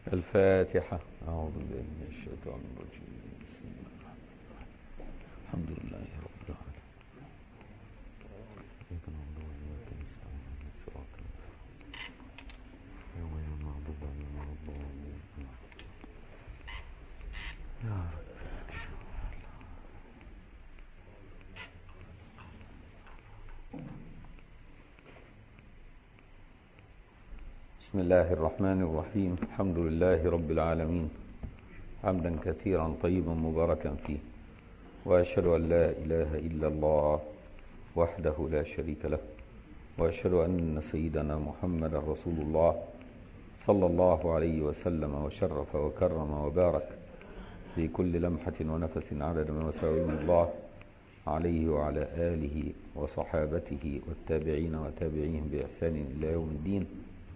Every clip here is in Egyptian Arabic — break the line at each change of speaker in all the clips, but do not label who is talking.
الفاتحة أعوذ بالله من الشيطان الرجيم بسم الله الرحمن الرحيم الحمد لله رب العالمين إياك نعبد وإياك نستعين اهدنا الصراط المستقيم يوم المغضوب عليهم ولا الضالين يا رب بسم الله الرحمن الرحيم الحمد لله رب العالمين حمدا كثيرا طيبا مباركا فيه وأشهد أن لا إله إلا الله وحده لا شريك له وأشهد أن سيدنا محمد رسول الله صلى الله عليه وسلم وشرف وكرم وبارك في كل لمحة ونفس عدد ما وسعه الله عليه وعلى آله وصحابته والتابعين وتابعيهم بإحسان إلى يوم الدين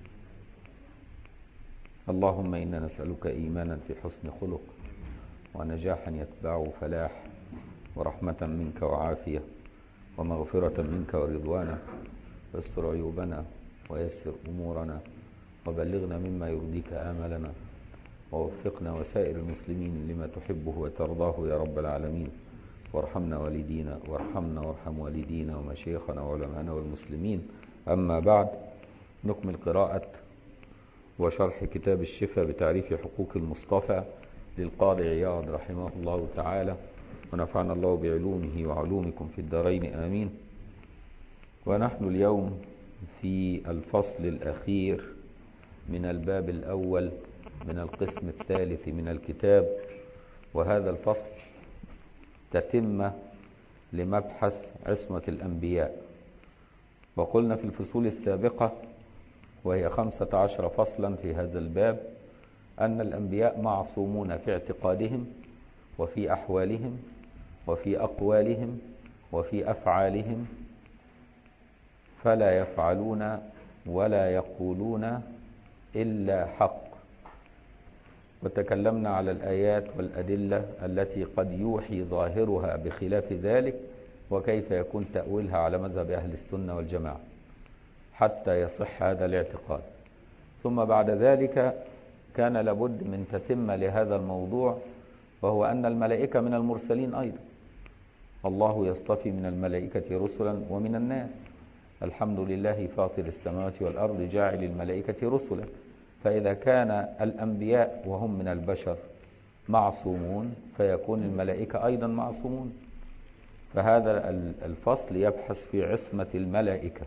اللهم إنا نسألك إيمانا في حسن خلق ونجاحا يتبعه فلاح ورحمة منك وعافية ومغفرة منك ورضوانا واستر عيوبنا ويسر أمورنا وبلغنا مما يرضيك آملنا ووفقنا وسائر المسلمين لما تحبه وترضاه يا رب العالمين وارحمنا والدينا وارحمنا وارحم والدينا ومشايخنا وعلماءنا والمسلمين أما بعد نكمل قراءة وشرح كتاب الشفاء بتعريف حقوق المصطفى للقاضي عياض رحمه الله تعالى ونفعنا الله بعلومه وعلومكم في الدارين آمين ونحن اليوم في الفصل الأخير من الباب الأول من القسم الثالث من الكتاب وهذا الفصل تتمة لمبحث عصمة الأنبياء وقلنا في الفصول السابقة وهي خمسة عشر فصلا في هذا الباب أن الأنبياء معصومون في اعتقادهم وفي أحوالهم وفي أقوالهم وفي أفعالهم فلا يفعلون ولا يقولون إلا حق وتكلمنا على الآيات والأدلة التي قد يوحي ظاهرها بخلاف ذلك وكيف يكون تأويلها على مذهب أهل السنة والجماعة حتى يصح هذا الاعتقاد ثم بعد ذلك كان لابد من تتمة لهذا الموضوع وهو أن الملائكة من المرسلين أيضا الله يصطفي من الملائكة رسلا ومن الناس الحمد لله فاطر السماوات والأرض جاعل الملائكة رسلا فإذا كان الأنبياء وهم من البشر معصومون فيكون الملائكة أيضا معصومون فهذا الفصل يبحث في عصمة الملائكة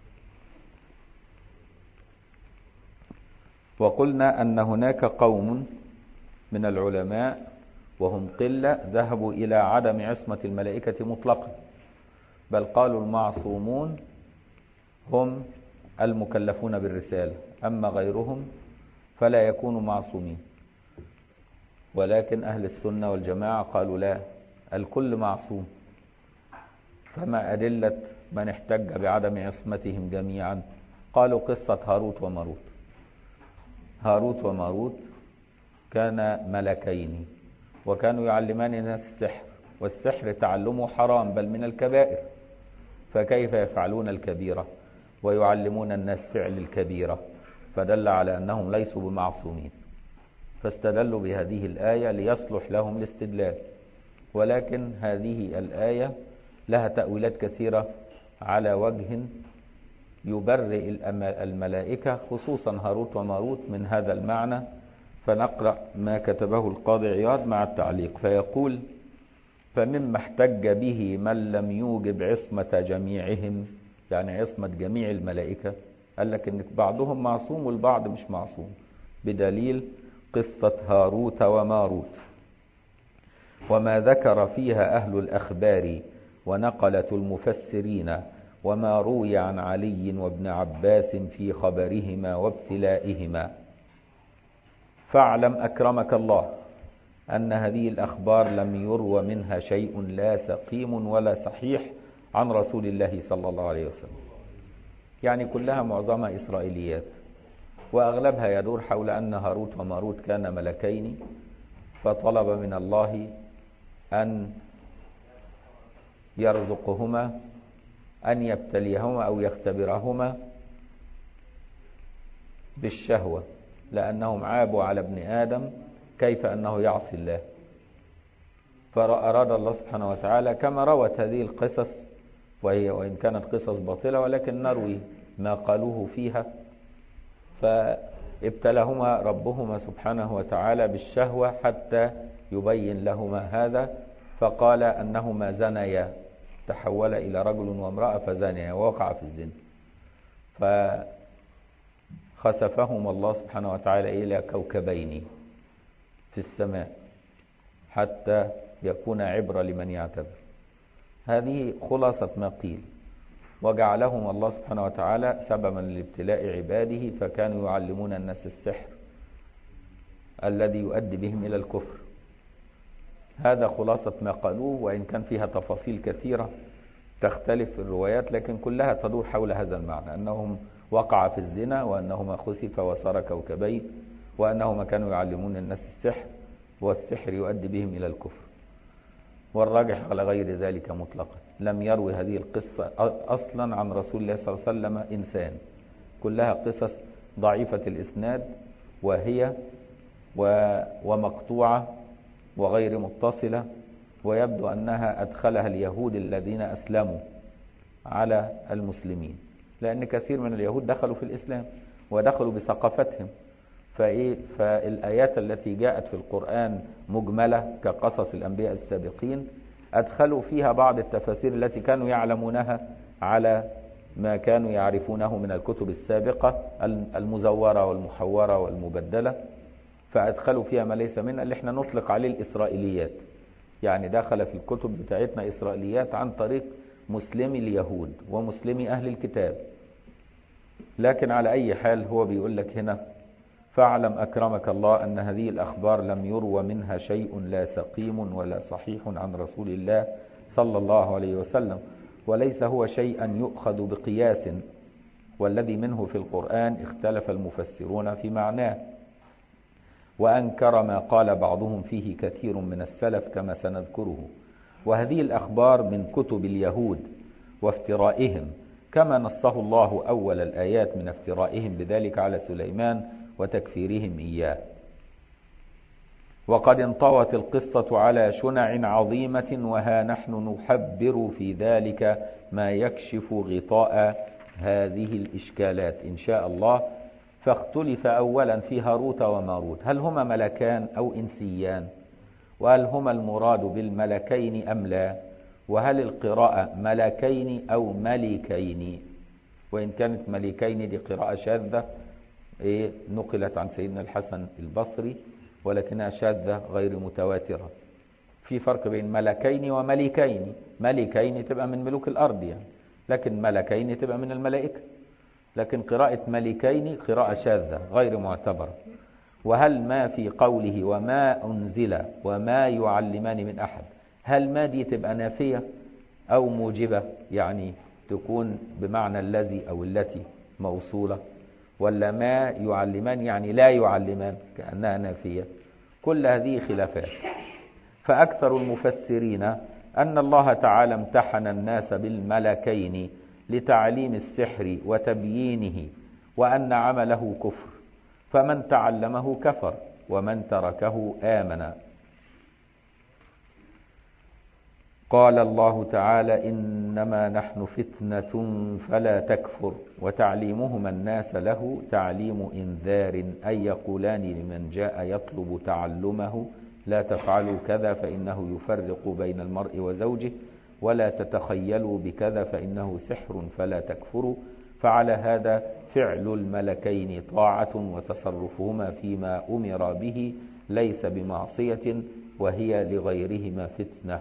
وقلنا أن هناك قوم من العلماء وهم قلة ذهبوا إلى عدم عصمة الملائكة مطلقا بل قالوا المعصومون هم المكلفون بالرسالة أما غيرهم فلا يكونوا معصومين ولكن أهل السنة والجماعة قالوا لا الكل معصوم فما أدلة من احتج بعدم عصمتهم جميعا قالوا قصة هاروت وماروت هاروت وماروت كان ملكين وكانوا يعلمان الناس السحر والسحر تعلمه حرام بل من الكبائر فكيف يفعلون الكبيرة ويعلمون الناس فعل الكبيرة فدل على أنهم ليسوا بمعصومين فاستدلوا بهذه الآية ليصلح لهم الاستدلال ولكن هذه الآية لها تأويلات كثيرة على وجه يبرئ الملائكة خصوصا هاروت وماروت من هذا المعنى فنقرأ ما كتبه القاضي عياض مع التعليق فيقول فمما احتج به من لم يوجب عصمة جميعهم يعني عصمة جميع الملائكة قال لك ان بعضهم معصوم والبعض مش معصوم بدليل قصة هاروت وماروت وما ذكر فيها أهل الأخبار ونقلة المفسرين وما روي عن علي وابن عباس في خبرهما وابتلائهما فاعلم أكرمك الله أن هذه الأخبار لم يروى منها شيء لا سقيم ولا صحيح عن رسول الله صلى الله عليه وسلم يعني كلها معظمها إسرائيليات وأغلبها يدور حول أن هاروت وماروت كان ملكين فطلب من الله أن يرزقهما أن يبتليهما أو يختبرهما بالشهوة لأنهم عابوا على ابن آدم كيف أنه يعصي الله فأراد الله سبحانه وتعالى كما روت هذه القصص وهي وإن كانت قصص باطلة ولكن نروي ما قالوه فيها فابتلهما ربهما سبحانه وتعالى بالشهوة حتى يبين لهما هذا فقال أنهما زنيا تحول إلى رجل وامرأة فزنيا ووقع في الزنا فخسفهما الله سبحانه وتعالى إلى كوكبين في السماء حتى يكون عبرة لمن يعتبر هذه خلاصة ما قيل وجعلهم الله سبحانه وتعالى سببا لابتلاء عباده فكانوا يعلمون الناس السحر الذي يؤدي بهم إلى الكفر هذا خلاصة ما قالوه وإن كان فيها تفاصيل كثيرة تختلف في الروايات لكن كلها تدور حول هذا المعنى أنهم وقع في الزنا وأنهما خسف وصار كوكبين وأنهما كانوا يعلمون الناس السحر والسحر يؤدي بهم إلى الكفر والراجح على غير ذلك مطلقا لم يروي هذه القصة أصلا عن رسول الله صلى الله عليه وسلم إنسان كلها قصص ضعيفة الإسناد وهي ومقطوعة وغير متصلة ويبدو أنها أدخلها اليهود الذين أسلموا على المسلمين لأن كثير من اليهود دخلوا في الإسلام ودخلوا بثقافتهم فإيه فالآيات التي جاءت في القرآن مجملة كقصص الأنبياء السابقين أدخلوا فيها بعض التفاسير التي كانوا يعلمونها على ما كانوا يعرفونه من الكتب السابقة المزورة والمحورة والمبدلة فأدخلوا فيها ما ليس منها اللي احنا نطلق عليه الإسرائيليات يعني دخل في الكتب بتاعتنا إسرائيليات عن طريق مسلمي اليهود ومسلمي أهل الكتاب لكن على أي حال هو بيقول لك هنا فاعلم أكرمك الله أن هذه الأخبار لم يروى منها شيء لا سقيم ولا صحيح عن رسول الله صلى الله عليه وسلم وليس هو شيئا يؤخذ بقياس والذي منه في القرآن اختلف المفسرون في معناه وأنكر ما قال بعضهم فيه كثير من السلف كما سنذكره وهذه الأخبار من كتب اليهود وافترائهم كما نصه الله أول الآيات من افترائهم بذلك على سليمان وتكفيرهم إياه وقد انطوت القصة على شنع عظيمة وها نحن نحبر في ذلك ما يكشف غطاء هذه الإشكالات إن شاء الله فاختلف أولا في هاروت وماروت هل هما ملكان أو إنسيان وهل هما المراد بالملكين أم لا وهل القراءة ملكين أو ملكين وإن كانت ملكين دي قراءة شاذة إيه نقلت عن سيدنا الحسن البصري ولكنها شاذة غير متواترة في فرق بين ملكين وملكين ملكين تبقى من ملوك الأرض يعني لكن ملكين تبقى من الملائكة لكن قراءة ملكين قراءة شاذة غير معتبرة وهل ما في قوله وما أنزل وما يعلمان من أحد هل ما دي تبقى نافية أو موجبة يعني تكون بمعنى الذي أو التي موصولة ولا ما يعلمان يعني لا يعلمان كأنها نافية كل هذه خلافات فأكثر المفسرين أن الله تعالى امتحن الناس بالملكين لتعليم السحر وتبيينه وأن عمله كفر فمن تعلمه كفر ومن تركه آمن قال الله تعالى إنما نحن فتنة فلا تكفر وتعليمهما الناس له تعليم إنذار أي يقولان لمن جاء يطلب تعلمه لا تفعلوا كذا فإنه يفرق بين المرء وزوجه ولا تتخيلوا بكذا فإنه سحر فلا تكفروا فعلى هذا فعل الملكين طاعة وتصرفهما فيما أمر به ليس بمعصية وهي لغيرهما فتنة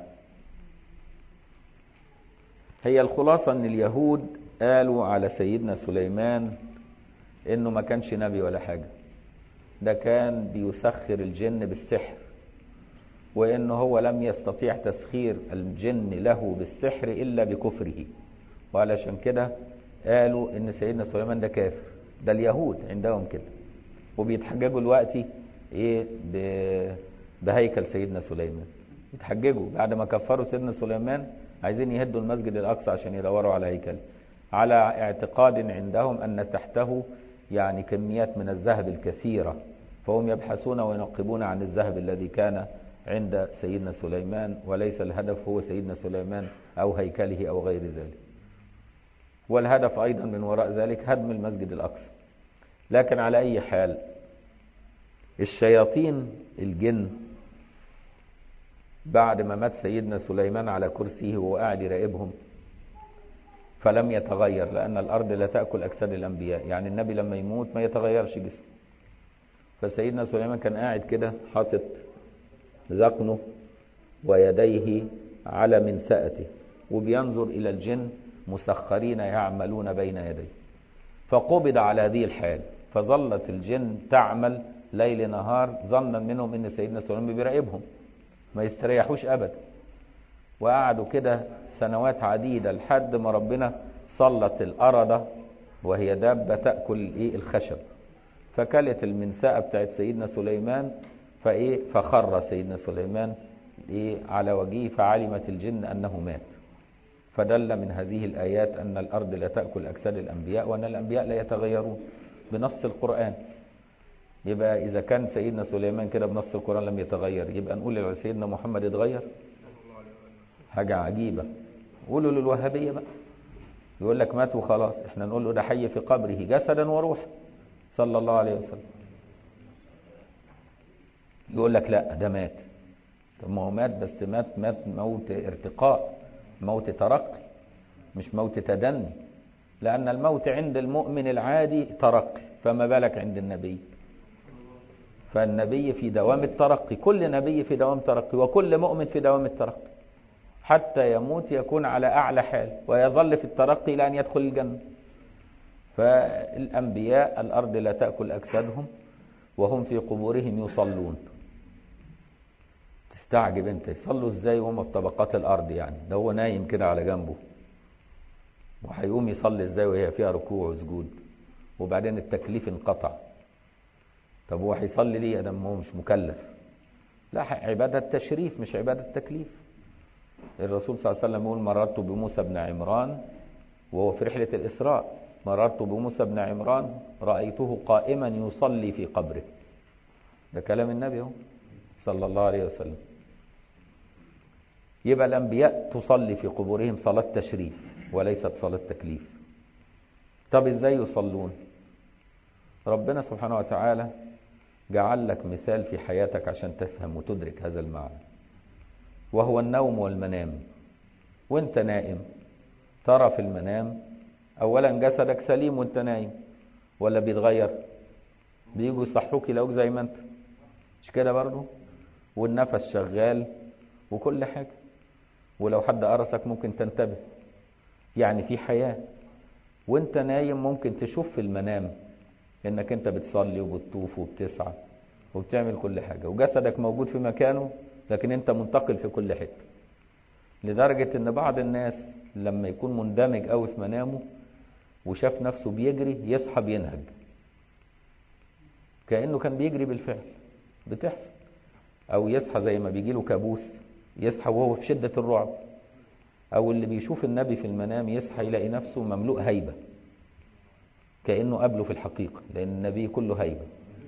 هي الخلاصة ان اليهود قالوا على سيدنا سليمان انه ما كانش نبي ولا حاجة ده كان بيسخر الجن بالسحر وانه هو لم يستطيع تسخير الجن له بالسحر الا بكفره وعلشان كده قالوا ان سيدنا سليمان ده كافر ده اليهود عندهم كده وبيتحججوا دلوقتي ايه بهيكل سيدنا سليمان يتحججوا بعد ما كفروا سيدنا سليمان عايزين يهدوا المسجد الأقصى عشان يدوروا على هيكل على اعتقاد عندهم أن تحته يعني كميات من الذهب الكثيرة فهم يبحثون وينقبون عن الذهب الذي كان عند سيدنا سليمان وليس الهدف هو سيدنا سليمان أو هيكله أو غير ذلك والهدف أيضا من وراء ذلك هدم المسجد الأقصى لكن على أي حال الشياطين الجن بعد ما مات سيدنا سليمان على كرسيه وهو قاعد يراقبهم فلم يتغير لأن الأرض لا تأكل أجساد الأنبياء يعني النبي لما يموت ما يتغيرش جسمه فسيدنا سليمان كان قاعد كده حاطط ذقنه ويديه على منسأته وبينظر إلى الجن مسخرين يعملون بين يديه فقبض على هذه الحال فظلت الجن تعمل ليل نهار ظنا منهم ان سيدنا سليمان بيراقبهم ما يستريحوش ابدا وقعدوا كده سنوات عديدة لحد ما ربنا سلط الأرض وهي دابة تأكل إيه الخشب فكلت المنساء بتاعت سيدنا سليمان فإيه فخر سيدنا سليمان إيه على وجهه فعلمت الجن أنه مات فدل من هذه الآيات أن الأرض لا تأكل أجساد الأنبياء وأن الأنبياء لا يتغيرون بنص القرآن يبقى إذا كان سيدنا سليمان كده بنص القرآن لم يتغير يبقى نقول سيدنا محمد اتغير حاجة عجيبة قولوا للوهابية بقى يقول لك مات وخلاص احنا نقول له ده حي في قبره جسدا وروحا صلى الله عليه وسلم يقول لك لا ده مات طب ما هو مات بس مات مات موت ارتقاء موت ترقي مش موت تدني لأن الموت عند المؤمن العادي ترقي فما بالك عند النبي فالنبي في دوام الترقي كل نبي في دوام ترقي وكل مؤمن في دوام الترقي حتى يموت يكون على أعلى حال ويظل في الترقي إلى أن يدخل الجنة فالأنبياء الأرض لا تأكل أجسادهم وهم في قبورهم يصلون تستعجب انت يصلوا ازاي وهم في طبقات الأرض يعني ده هو نايم كده على جنبه وهيقوم يصلي ازاي وهي فيها ركوع وسجود وبعدين التكليف انقطع طب هو هيصلي ليه يا دم هو مش مكلف لا عبادة تشريف مش عبادة تكليف الرسول صلى الله عليه وسلم يقول مررت بموسى بن عمران وهو في رحلة الإسراء مررت بموسى بن عمران رأيته قائما يصلي في قبره ده كلام النبي هو صلى الله عليه وسلم يبقى الأنبياء تصلي في قبورهم صلاة تشريف وليست صلاة تكليف طب ازاي يصلون ربنا سبحانه وتعالى جعل لك مثال في حياتك عشان تفهم وتدرك هذا المعنى وهو النوم والمنام وانت نائم ترى في المنام اولا جسدك سليم وانت نايم ولا بيتغير بيجوا يصحوك يلاقوك زي ما انت مش كده برضه والنفس شغال وكل حاجه ولو حد قرصك ممكن تنتبه يعني في حياه وانت نايم ممكن تشوف في المنام انك انت بتصلي وبتطوف وبتسعى وبتعمل كل حاجه وجسدك موجود في مكانه لكن انت منتقل في كل حته لدرجه ان بعض الناس لما يكون مندمج قوي في منامه وشاف نفسه بيجري يصحى بينهج كانه كان بيجري بالفعل بتحصل او يصحى زي ما بيجي له كابوس يصحى وهو في شده الرعب او اللي بيشوف النبي في المنام يصحى يلاقي نفسه مملوء هيبه كانه قابله في الحقيقه لان النبي كله هيبه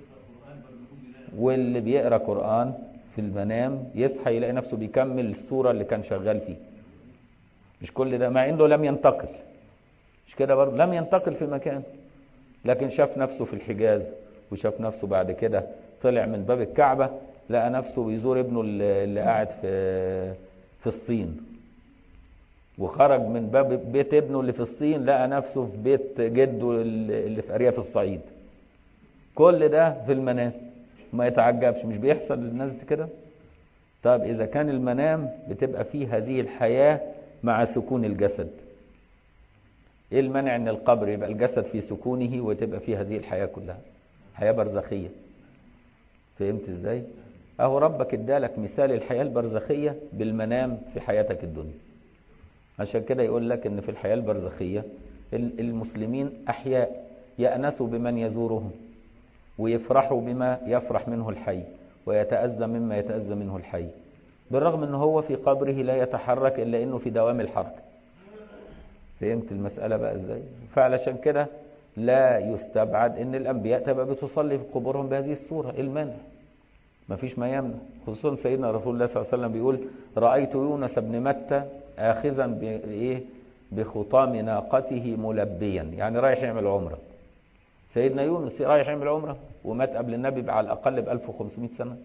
واللي بيقرا قران في المنام يصحى يلاقي نفسه بيكمل الصوره اللي كان شغال فيه مش كل ده مع انه لم ينتقل مش كده برضه لم ينتقل في مكان لكن شاف نفسه في الحجاز وشاف نفسه بعد كده طلع من باب الكعبه لقى نفسه بيزور ابنه اللي قاعد في في الصين وخرج من باب بيت ابنه اللي في الصين لقى نفسه في بيت جده اللي في ارياف الصعيد كل ده في المنام ما يتعجبش مش بيحصل للناس كده طب اذا كان المنام بتبقى فيه هذه الحياه مع سكون الجسد ايه المانع ان القبر يبقى الجسد في سكونه وتبقى فيه هذه الحياه كلها حياه برزخيه فهمت ازاي اهو ربك ادالك مثال الحياه البرزخيه بالمنام في حياتك الدنيا عشان كده يقول لك ان في الحياه البرزخيه المسلمين احياء يانسوا بمن يزورهم ويفرحوا بما يفرح منه الحي ويتأذى مما يتأذى منه الحي بالرغم ان هو في قبره لا يتحرك الا انه في دوام الحركه فهمت المسألة بقى ازاي فعلشان كده لا يستبعد ان الانبياء تبقى بتصلي في قبورهم بهذه الصوره ايه المانع ما فيش ما يمنع خصوصا سيدنا رسول الله صلى الله عليه وسلم بيقول رايت يونس بن متى اخذا بايه بخطام ناقته ملبيا يعني رايح يعمل عمره سيدنا يونس رايح يعمل عمره ومات قبل النبي على الاقل ب 1500 سنه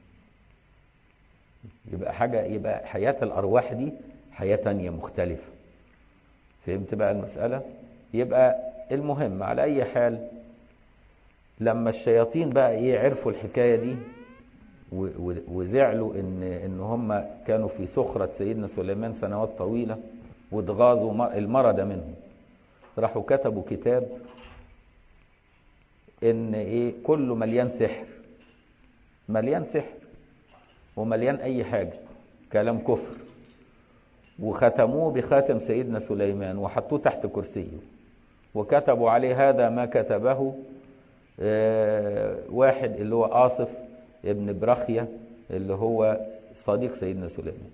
يبقى حاجه يبقى حياه الارواح دي حياه تانية مختلفه فهمت بقى المساله يبقى المهم على اي حال لما الشياطين بقى ايه عرفوا الحكايه دي وزعلوا ان ان هم كانوا في سخره سيدنا سليمان سنوات طويله واتغاظوا المرض منهم راحوا كتبوا كتاب ان ايه كله مليان سحر مليان سحر ومليان اي حاجه كلام كفر وختموه بخاتم سيدنا سليمان وحطوه تحت كرسيه وكتبوا عليه هذا ما كتبه واحد اللي هو آصف ابن برخية اللي هو صديق سيدنا سليمان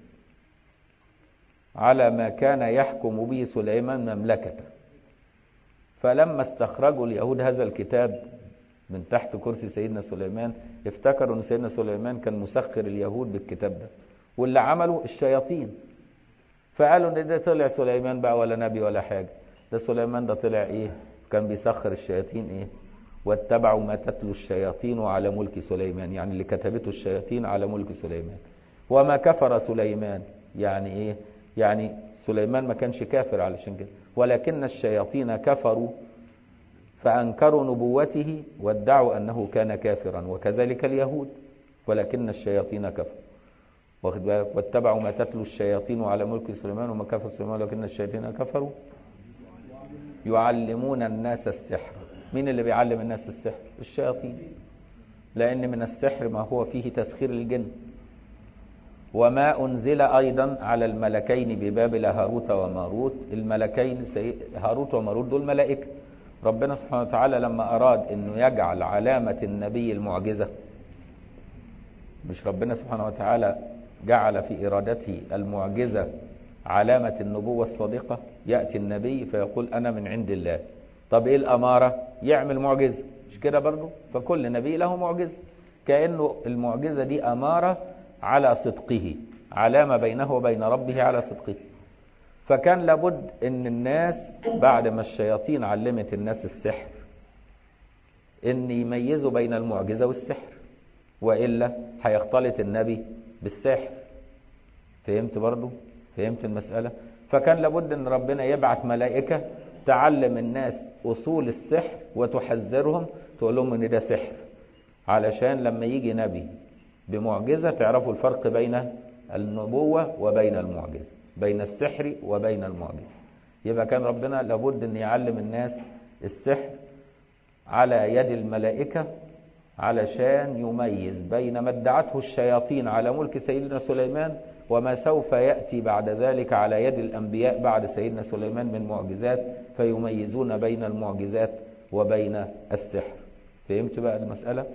على ما كان يحكم به سليمان مملكته فلما استخرجوا اليهود هذا الكتاب من تحت كرسي سيدنا سليمان افتكروا ان سيدنا سليمان كان مسخر اليهود بالكتاب ده واللي عملوا الشياطين فقالوا ان ده طلع سليمان بقى ولا نبي ولا حاجه ده سليمان ده طلع ايه كان بيسخر الشياطين ايه واتبعوا ما تتلو الشياطين على ملك سليمان يعني اللي كتبته الشياطين على ملك سليمان وما كفر سليمان يعني ايه يعني سليمان ما كانش كافر علشان كده ولكن الشياطين كفروا فأنكروا نبوته وادعوا أنه كان كافرا وكذلك اليهود ولكن الشياطين كفروا واخد بالك واتبعوا ما تتلو الشياطين على ملك سليمان وما كفر سليمان ولكن الشياطين كفروا يعلمون الناس السحر مين اللي بيعلم الناس السحر الشياطين لأن من السحر ما هو فيه تسخير الجن وما أنزل أيضا على الملكين ببابل هاروت وماروت الملكين هاروت وماروت دول ملائكة ربنا سبحانه وتعالى لما أراد أنه يجعل علامة النبي المعجزة مش ربنا سبحانه وتعالى جعل في إرادته المعجزة علامة النبوة الصادقة يأتي النبي فيقول أنا من عند الله طب إيه الأمارة يعمل معجزة مش كده برضه فكل نبي له معجزة كأنه المعجزة دي أمارة على صدقه علامة بينه وبين ربه على صدقه فكان لابد ان الناس بعد ما الشياطين علمت الناس السحر ان يميزوا بين المعجزة والسحر وإلا هيختلط النبي بالسحر فهمت برضو فهمت المسألة فكان لابد ان ربنا يبعث ملائكة تعلم الناس أصول السحر وتحذرهم تقول لهم ان ده سحر علشان لما يجي نبي بمعجزة تعرفوا الفرق بين النبوة وبين المعجزة بين السحر وبين المعجزة يبقى كان ربنا لابد ان يعلم الناس السحر على يد الملائكة علشان يميز بين ما ادعته الشياطين على ملك سيدنا سليمان وما سوف يأتي بعد ذلك على يد الأنبياء بعد سيدنا سليمان من معجزات فيميزون بين المعجزات وبين السحر فهمت بقى المسألة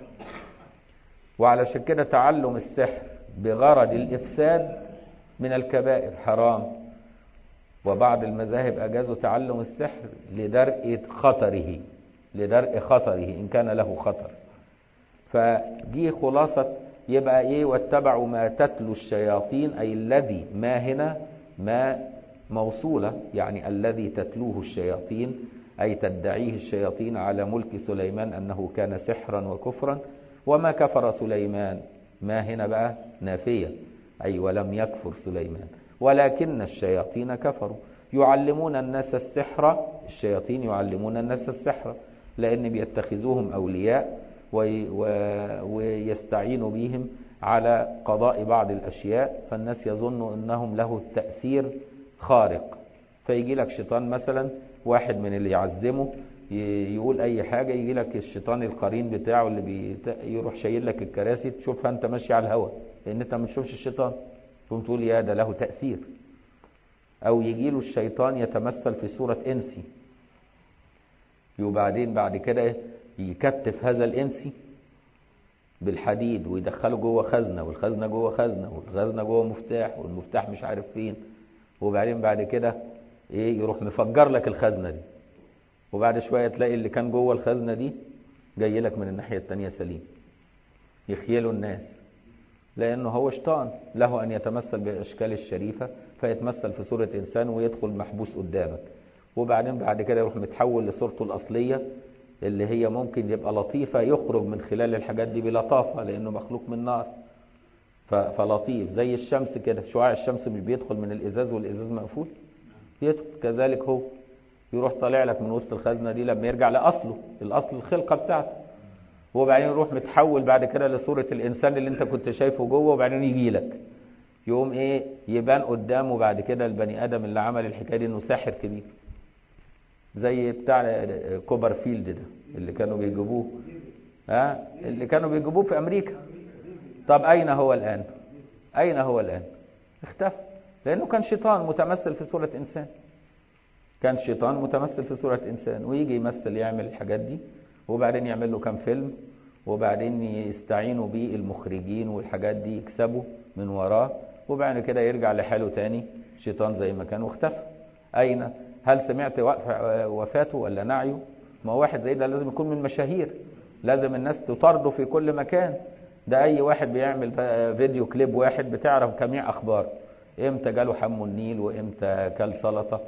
وعلشان كده تعلم السحر بغرض الإفساد من الكبائر حرام وبعض المذاهب أجازوا تعلم السحر لدرء خطره لدرء خطره إن كان له خطر فدي خلاصة يبقى إيه واتبعوا ما تتلو الشياطين أي الذي ما هنا ما موصولة يعني الذي تتلوه الشياطين أي تدعيه الشياطين على ملك سليمان أنه كان سحرا وكفرا وما كفر سليمان ما هنا بقى نافية أي ولم يكفر سليمان ولكن الشياطين كفروا يعلمون الناس السحر الشياطين يعلمون الناس السحر لأن بيتخذوهم أولياء ويستعينوا بهم على قضاء بعض الأشياء فالناس يظنوا أنهم له تأثير خارق فيجي لك شيطان مثلا واحد من اللي يعزمه يقول اي حاجة يجي لك الشيطان القرين بتاعه اللي بيت... يروح شايل لك الكراسي تشوفها انت ماشي على الهواء لان انت ما تشوفش الشيطان تقوم تقول يا ده له تأثير او يجي له الشيطان يتمثل في صورة انسي وبعدين بعد كده يكتف هذا الانسي بالحديد ويدخله جوه خزنة والخزنة جوه خزنة والخزنة جوه مفتاح والمفتاح مش عارف فين وبعدين بعد كده ايه يروح مفجر لك الخزنة دي وبعد شوية تلاقي اللي كان جوه الخزنة دي جاي لك من الناحية التانية سليم يخيلوا الناس لأنه هو شيطان له أن يتمثل بالأشكال الشريفة فيتمثل في صورة إنسان ويدخل محبوس قدامك وبعدين بعد كده يروح متحول لصورته الأصلية اللي هي ممكن يبقى لطيفة يخرج من خلال الحاجات دي بلطافة لأنه مخلوق من نار فلطيف زي الشمس كده شعاع الشمس مش بيدخل من الإزاز والإزاز مقفول يدخل كذلك هو يروح طالع لك من وسط الخزنة دي لما يرجع لأصله الأصل الخلقة بتاعته وبعدين يروح متحول بعد كده لصورة الإنسان اللي أنت كنت شايفه جوه وبعدين يجي لك يقوم إيه يبان قدامه بعد كده البني آدم اللي عمل الحكاية دي إنه ساحر كبير زي بتاع كوبرفيلد ده اللي كانوا بيجيبوه ها اللي كانوا بيجيبوه في أمريكا طب أين هو الآن أين هو الآن اختفى لأنه كان شيطان متمثل في صورة إنسان كان شيطان متمثل في صورة إنسان ويجي يمثل يعمل الحاجات دي وبعدين يعمل له كام فيلم وبعدين يستعينوا بيه المخرجين والحاجات دي يكسبوا من وراه وبعد كده يرجع لحاله تاني شيطان زي ما كان واختفى أين هل سمعت وفاته ولا نعيه ما هو واحد زي ده لازم يكون من المشاهير لازم الناس تطارده في كل مكان ده أي واحد بيعمل فيديو كليب واحد بتعرف جميع أخبار امتى جاله حمو النيل وامتى كل سلطة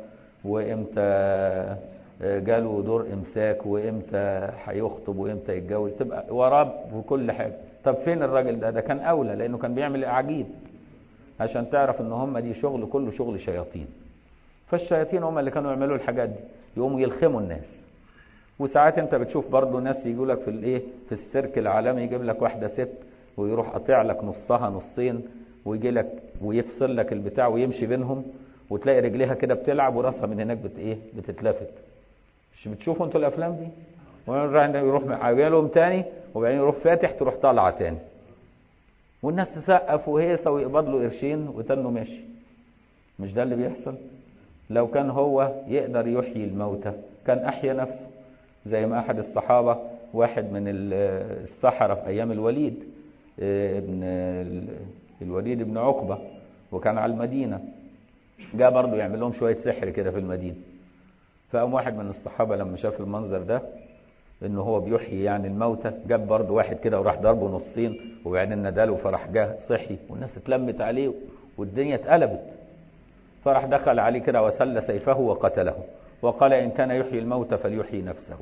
وامتى جاله دور امساك وامتى هيخطب وامتى يتجوز تبقى وراه في كل حاجه طب فين الراجل ده ده كان اولى لانه كان بيعمل اعاجيب عشان تعرف ان هم دي شغل كله شغل شياطين فالشياطين هم اللي كانوا يعملوا الحاجات دي يقوموا يلخموا الناس وساعات انت بتشوف برضه ناس يجوا لك في الايه في السيرك العالمي يجيب لك واحده ست ويروح قاطع لك نصها نصين ويجي لك ويفصل لك البتاع ويمشي بينهم وتلاقي رجليها كده بتلعب وراسها من هناك بت ايه بتتلفت مش بتشوفوا انتوا الافلام دي يروح معايا لهم تاني وبعدين يروح فاتح تروح طالعه تاني والناس تسقف وهيصه ويقبض له قرشين وتنه ماشي مش ده اللي بيحصل لو كان هو يقدر يحيي الموتى كان احيا نفسه زي ما احد الصحابه واحد من السحره في ايام الوليد ابن الوليد بن عقبه وكان على المدينه جاء برضه يعمل لهم شويه سحر كده في المدينه فقام واحد من الصحابة لما شاف المنظر ده انه هو بيحيي يعني الموتى جاب برضه واحد كده وراح ضربه نصين وبعدين نداله فراح جه صحي والناس اتلمت عليه والدنيا اتقلبت فراح دخل عليه كده وسل سيفه وقتله وقال ان كان يحيي الموتى فليحيي نفسه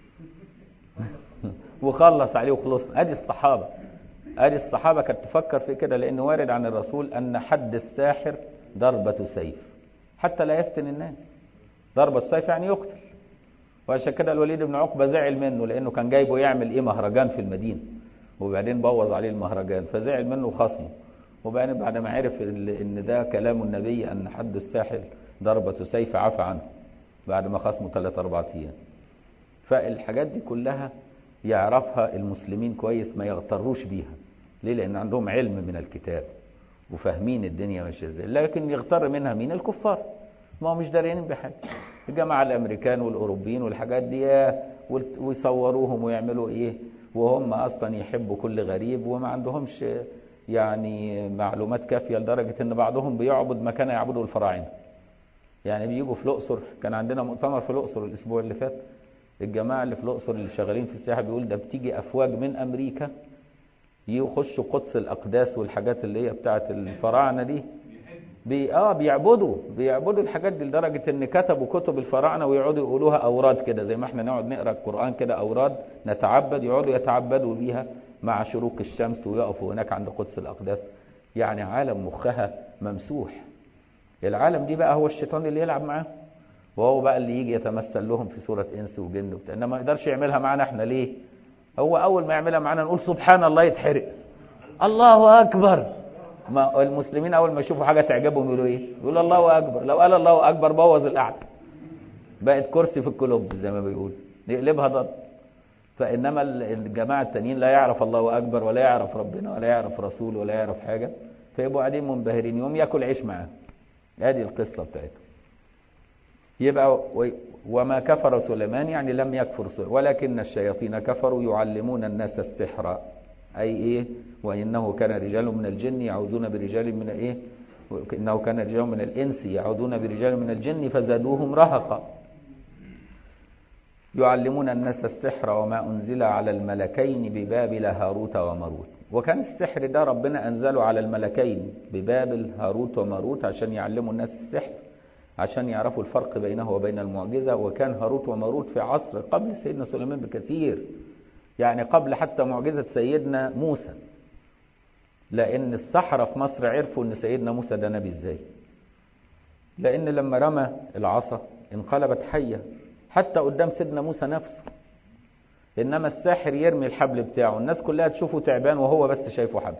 وخلص عليه وخلص ادي الصحابة ادي الصحابة كانت تفكر في كده لان وارد عن الرسول ان حد الساحر ضربة سيف حتى لا يفتن الناس ضرب السيف يعني يقتل وعشان كده الوليد بن عقبه زعل منه لانه كان جايبه يعمل ايه مهرجان في المدينه وبعدين بوظ عليه المهرجان فزعل منه وخصمه وبعدين بعد ما عرف ان ده كلام النبي ان حد الساحر ضربة سيف عفى عنه بعد ما خصمه ثلاث اربع ايام فالحاجات دي كلها يعرفها المسلمين كويس ما يغتروش بيها ليه لان عندهم علم من الكتاب وفاهمين الدنيا ماشيه ازاي لكن يغتر منها مين الكفار ما هو مش داريين بحاجه الجماعه الامريكان والاوروبيين والحاجات دي ويصوروهم ويعملوا ايه وهم اصلا يحبوا كل غريب وما عندهمش يعني معلومات كافيه لدرجه ان بعضهم بيعبد ما كان يعبده الفراعنه يعني بيجوا في الاقصر كان عندنا مؤتمر في الاقصر الاسبوع اللي فات الجماعه اللي في الاقصر اللي شغالين في السياحه بيقول ده بتيجي افواج من امريكا يخشوا قدس الاقداس والحاجات اللي هي بتاعه الفراعنه دي بي اه بيعبدوا بيعبدوا الحاجات دي لدرجه ان كتبوا كتب الفراعنه ويقعدوا يقولوها اوراد كده زي ما احنا نقعد نقرا القران كده اوراد نتعبد يقعدوا يتعبدوا بيها مع شروق الشمس ويقفوا هناك عند قدس الاقداس يعني عالم مخها ممسوح العالم دي بقى هو الشيطان اللي يلعب معاه وهو بقى اللي يجي يتمثل لهم في صوره انس وجن وبتاع انما ما يقدرش يعملها معانا احنا ليه هو اول ما يعملها معانا نقول سبحان الله يتحرق الله اكبر ما المسلمين اول ما يشوفوا حاجه تعجبهم يقولوا ايه يقول الله اكبر لو قال الله اكبر بوظ القعده بقت كرسي في الكلوب زي ما بيقول يقلبها ضد فانما الجماعه التانيين لا يعرف الله اكبر ولا يعرف ربنا ولا يعرف رسول ولا يعرف حاجه فيبقوا قاعدين منبهرين يوم ياكل عيش معاه ادي القصه بتاعتهم يبقى وما كفر سليمان يعني لم يكفر سليمان ولكن الشياطين كفروا يعلمون الناس السحر أي إيه وإنه كان رجال من الجن يعوذون برجال من إيه إنه كان رجال من الإنس يعوذون برجال من الجن فزادوهم رهقا يعلمون الناس السحر وما أنزل على الملكين ببابل هاروت وماروت وكان السحر ده ربنا أنزله على الملكين ببابل هاروت وماروت عشان يعلموا الناس السحر عشان يعرفوا الفرق بينه وبين المعجزة وكان هاروت وماروت في عصر قبل سيدنا سليمان بكثير يعني قبل حتى معجزة سيدنا موسى لأن السحرة في مصر عرفوا أن سيدنا موسى ده نبي إزاي لأن لما رمى العصا انقلبت حية حتى قدام سيدنا موسى نفسه إنما الساحر يرمي الحبل بتاعه الناس كلها تشوفه تعبان وهو بس شايفه حبل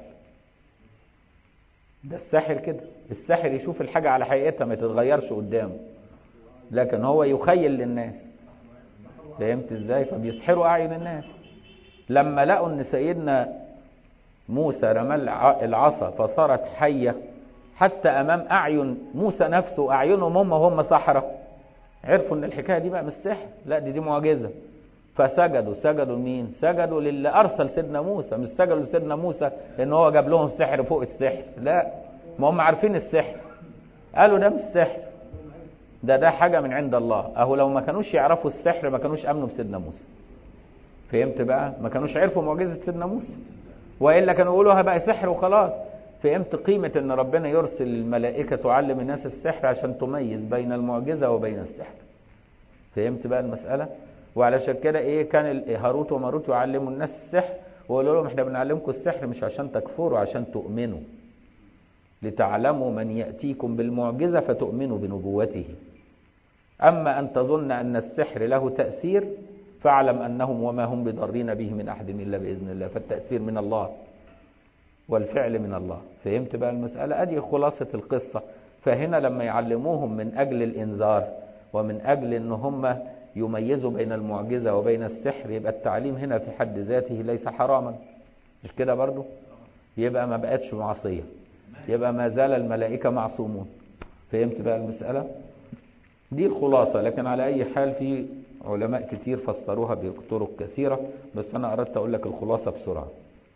ده الساحر كده الساحر يشوف الحاجة على حقيقتها ما تتغيرش قدامه لكن هو يخيل للناس فهمت ازاي فبيسحروا اعين الناس لما لقوا ان سيدنا موسى رمى العصا فصارت حية حتى امام اعين موسى نفسه اعينهم هم هم سحرة عرفوا ان الحكاية دي بقى مش سحر لا دي دي معجزة فسجدوا سجدوا لمين سجدوا للي ارسل سيدنا موسى مش سجدوا لسيدنا موسى ان هو جاب لهم سحر فوق السحر لا ما هم عارفين السحر قالوا ده مش سحر ده ده حاجة من عند الله اهو لو ما كانوش يعرفوا السحر ما كانوش امنوا بسيدنا موسى فهمت بقى ما كانوش عرفوا معجزة سيدنا موسى والا كانوا يقولوا بقى سحر وخلاص فهمت قيمة ان ربنا يرسل الملائكة تعلم الناس السحر عشان تميز بين المعجزة وبين السحر فهمت بقى المسألة وعلشان كده ايه كان هاروت وماروت يعلموا الناس السحر ويقولوا لهم احنا بنعلمكم السحر مش عشان تكفروا عشان تؤمنوا لتعلموا من يأتيكم بالمعجزة فتؤمنوا بنبوته أما أن تظن أن السحر له تأثير فاعلم أنهم وما هم بضارين به من أحد إلا بإذن الله فالتأثير من الله والفعل من الله فهمت بقى المسألة أدي خلاصة القصة فهنا لما يعلموهم من أجل الإنذار ومن أجل أن هم يميزوا بين المعجزة وبين السحر يبقى التعليم هنا في حد ذاته ليس حراما مش كده برضو يبقى ما بقتش معصية يبقى ما زال الملائكة معصومون فهمت بقى المسألة دي الخلاصة لكن على أي حال في علماء كتير فسروها بطرق كثيرة بس أنا أردت أقول لك الخلاصة بسرعة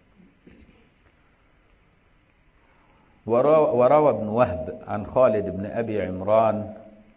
وروى ابن وهب عن خالد بن أبي عمران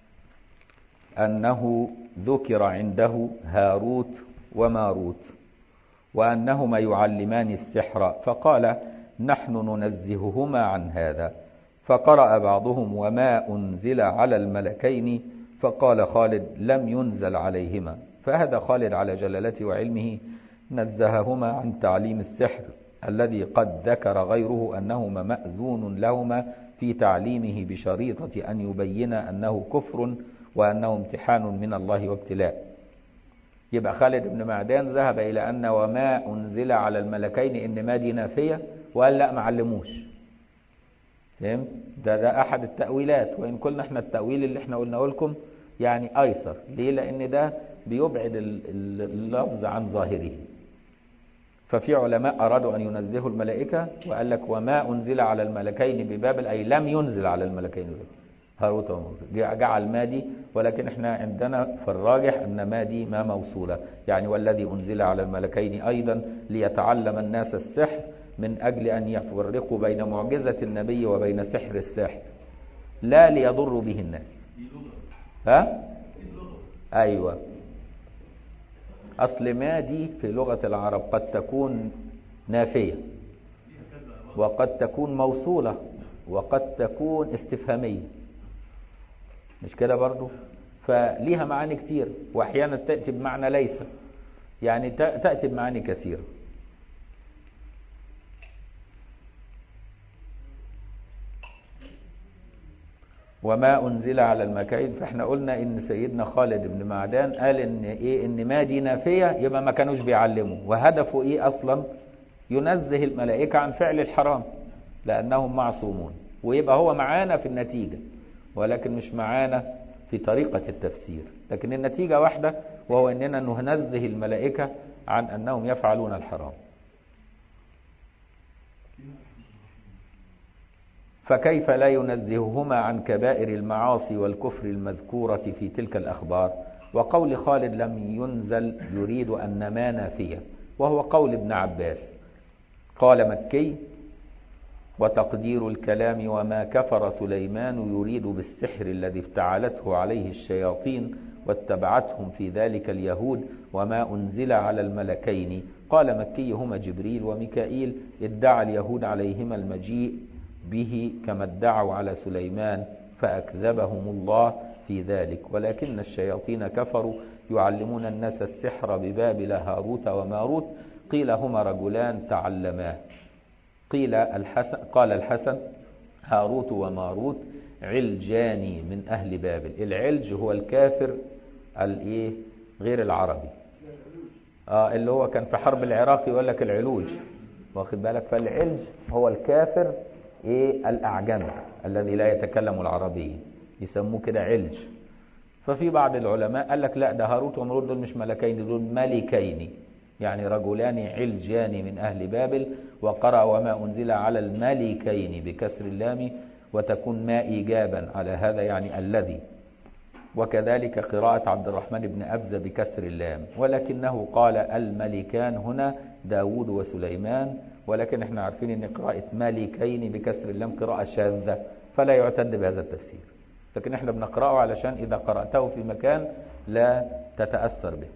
أنه ذكر عنده هاروت وماروت وأنهما يعلمان السحر فقال نحن ننزههما عن هذا فقرأ بعضهم وما أنزل على الملكين فقال خالد لم ينزل عليهما فهذا خالد على جلالته وعلمه نزههما عن تعليم السحر الذي قد ذكر غيره أنهما مأذون لهما في تعليمه بشريطة أن يبين أنه كفر وأنه امتحان من الله وابتلاء يبقى خالد بن معدان ذهب إلى أن وما أنزل على الملكين إن ما دي نافية وقال لا ما علموش فهمت ده ده أحد التأويلات وإن قلنا احنا التأويل اللي احنا قلنا لكم يعني أيسر ليه لأن ده بيبعد اللفظ عن ظاهره ففي علماء أرادوا أن ينزهوا الملائكة وقال لك وما أنزل على الملكين ببابل أي لم ينزل على الملكين ببابل هاروت وماروت جعل ما دي ولكن احنا عندنا في الراجح أن ما دي ما موصولة يعني والذي أنزل على الملكين أيضا ليتعلم الناس السحر من أجل أن يفرقوا بين معجزة النبي وبين سحر الساحر لا ليضروا به الناس ها أيوة أصل ما دي في لغة العرب قد تكون نافية وقد تكون موصولة وقد تكون استفهامية مش كده برضو فليها معاني كتير واحيانا تأتي بمعنى ليس يعني تأتي بمعاني كثيرة وما أنزل على المكاين فاحنا قلنا إن سيدنا خالد بن معدان قال إن إيه إن ما دي نافية يبقى ما كانوش بيعلموا وهدفه إيه أصلا ينزه الملائكة عن فعل الحرام لأنهم معصومون ويبقى هو معانا في النتيجة ولكن مش معانا في طريقة التفسير لكن النتيجة واحدة وهو أننا ننزه الملائكة عن أنهم يفعلون الحرام فكيف لا ينزههما عن كبائر المعاصي والكفر المذكورة في تلك الأخبار وقول خالد لم ينزل يريد أن ما نافية وهو قول ابن عباس قال مكي وتقدير الكلام وما كفر سليمان يريد بالسحر الذي افتعلته عليه الشياطين واتبعتهم في ذلك اليهود وما أنزل على الملكين قال مكي هما جبريل وميكائيل ادعى اليهود عليهما المجيء به كما ادعوا على سليمان فأكذبهم الله في ذلك ولكن الشياطين كفروا يعلمون الناس السحر ببابل هاروت وماروت قيل هما رجلان تعلما قيل الحسن قال الحسن هاروت وماروت علجاني من أهل بابل العلج هو الكافر الايه غير العربي اه اللي هو كان في حرب العراق يقول لك العلوج واخد بالك فالعلج هو الكافر ايه الاعجمي الذي لا يتكلم العربية يسموه كده علج ففي بعض العلماء قال لك لا ده هاروت وماروت دول مش ملكين دول ملكين يعني رجلان علجان من أهل بابل وقرأ وما أنزل على الملكين بكسر اللام وتكون ما إيجابا على هذا يعني الذي وكذلك قراءة عبد الرحمن بن أبزة بكسر اللام ولكنه قال الملكان هنا داود وسليمان ولكن احنا عارفين ان قراءة ملكين بكسر اللام قراءة شاذة فلا يعتد بهذا التفسير لكن احنا بنقرأه علشان إذا قرأته في مكان لا تتأثر به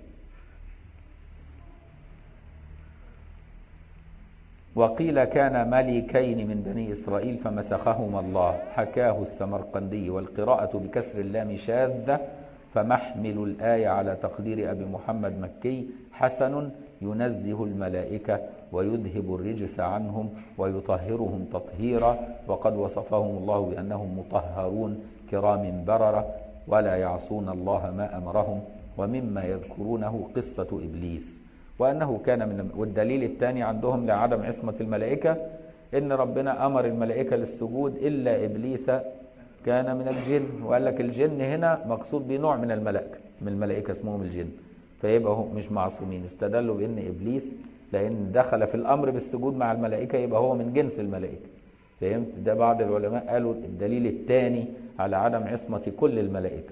وقيل كان ملكين من بني إسرائيل فمسخهما الله حكاه السمرقندي والقراءة بكسر اللام شاذة فمحمل الآية على تقدير أبي محمد مكي حسن ينزه الملائكة ويذهب الرجس عنهم ويطهرهم تطهيرا وقد وصفهم الله بأنهم مطهرون كرام بررة ولا يعصون الله ما أمرهم ومما يذكرونه قصة إبليس وأنه كان من والدليل الثاني عندهم لعدم عصمة الملائكة إن ربنا أمر الملائكة للسجود إلا إبليس كان من الجن وقال لك الجن هنا مقصود بنوع من الملائكة من الملائكة اسمهم الجن فيبقى هم مش معصومين استدلوا بأن إبليس لأن دخل في الأمر بالسجود مع الملائكة يبقى هو من جنس الملائكة فهمت ده بعض العلماء قالوا الدليل الثاني على عدم عصمة كل الملائكة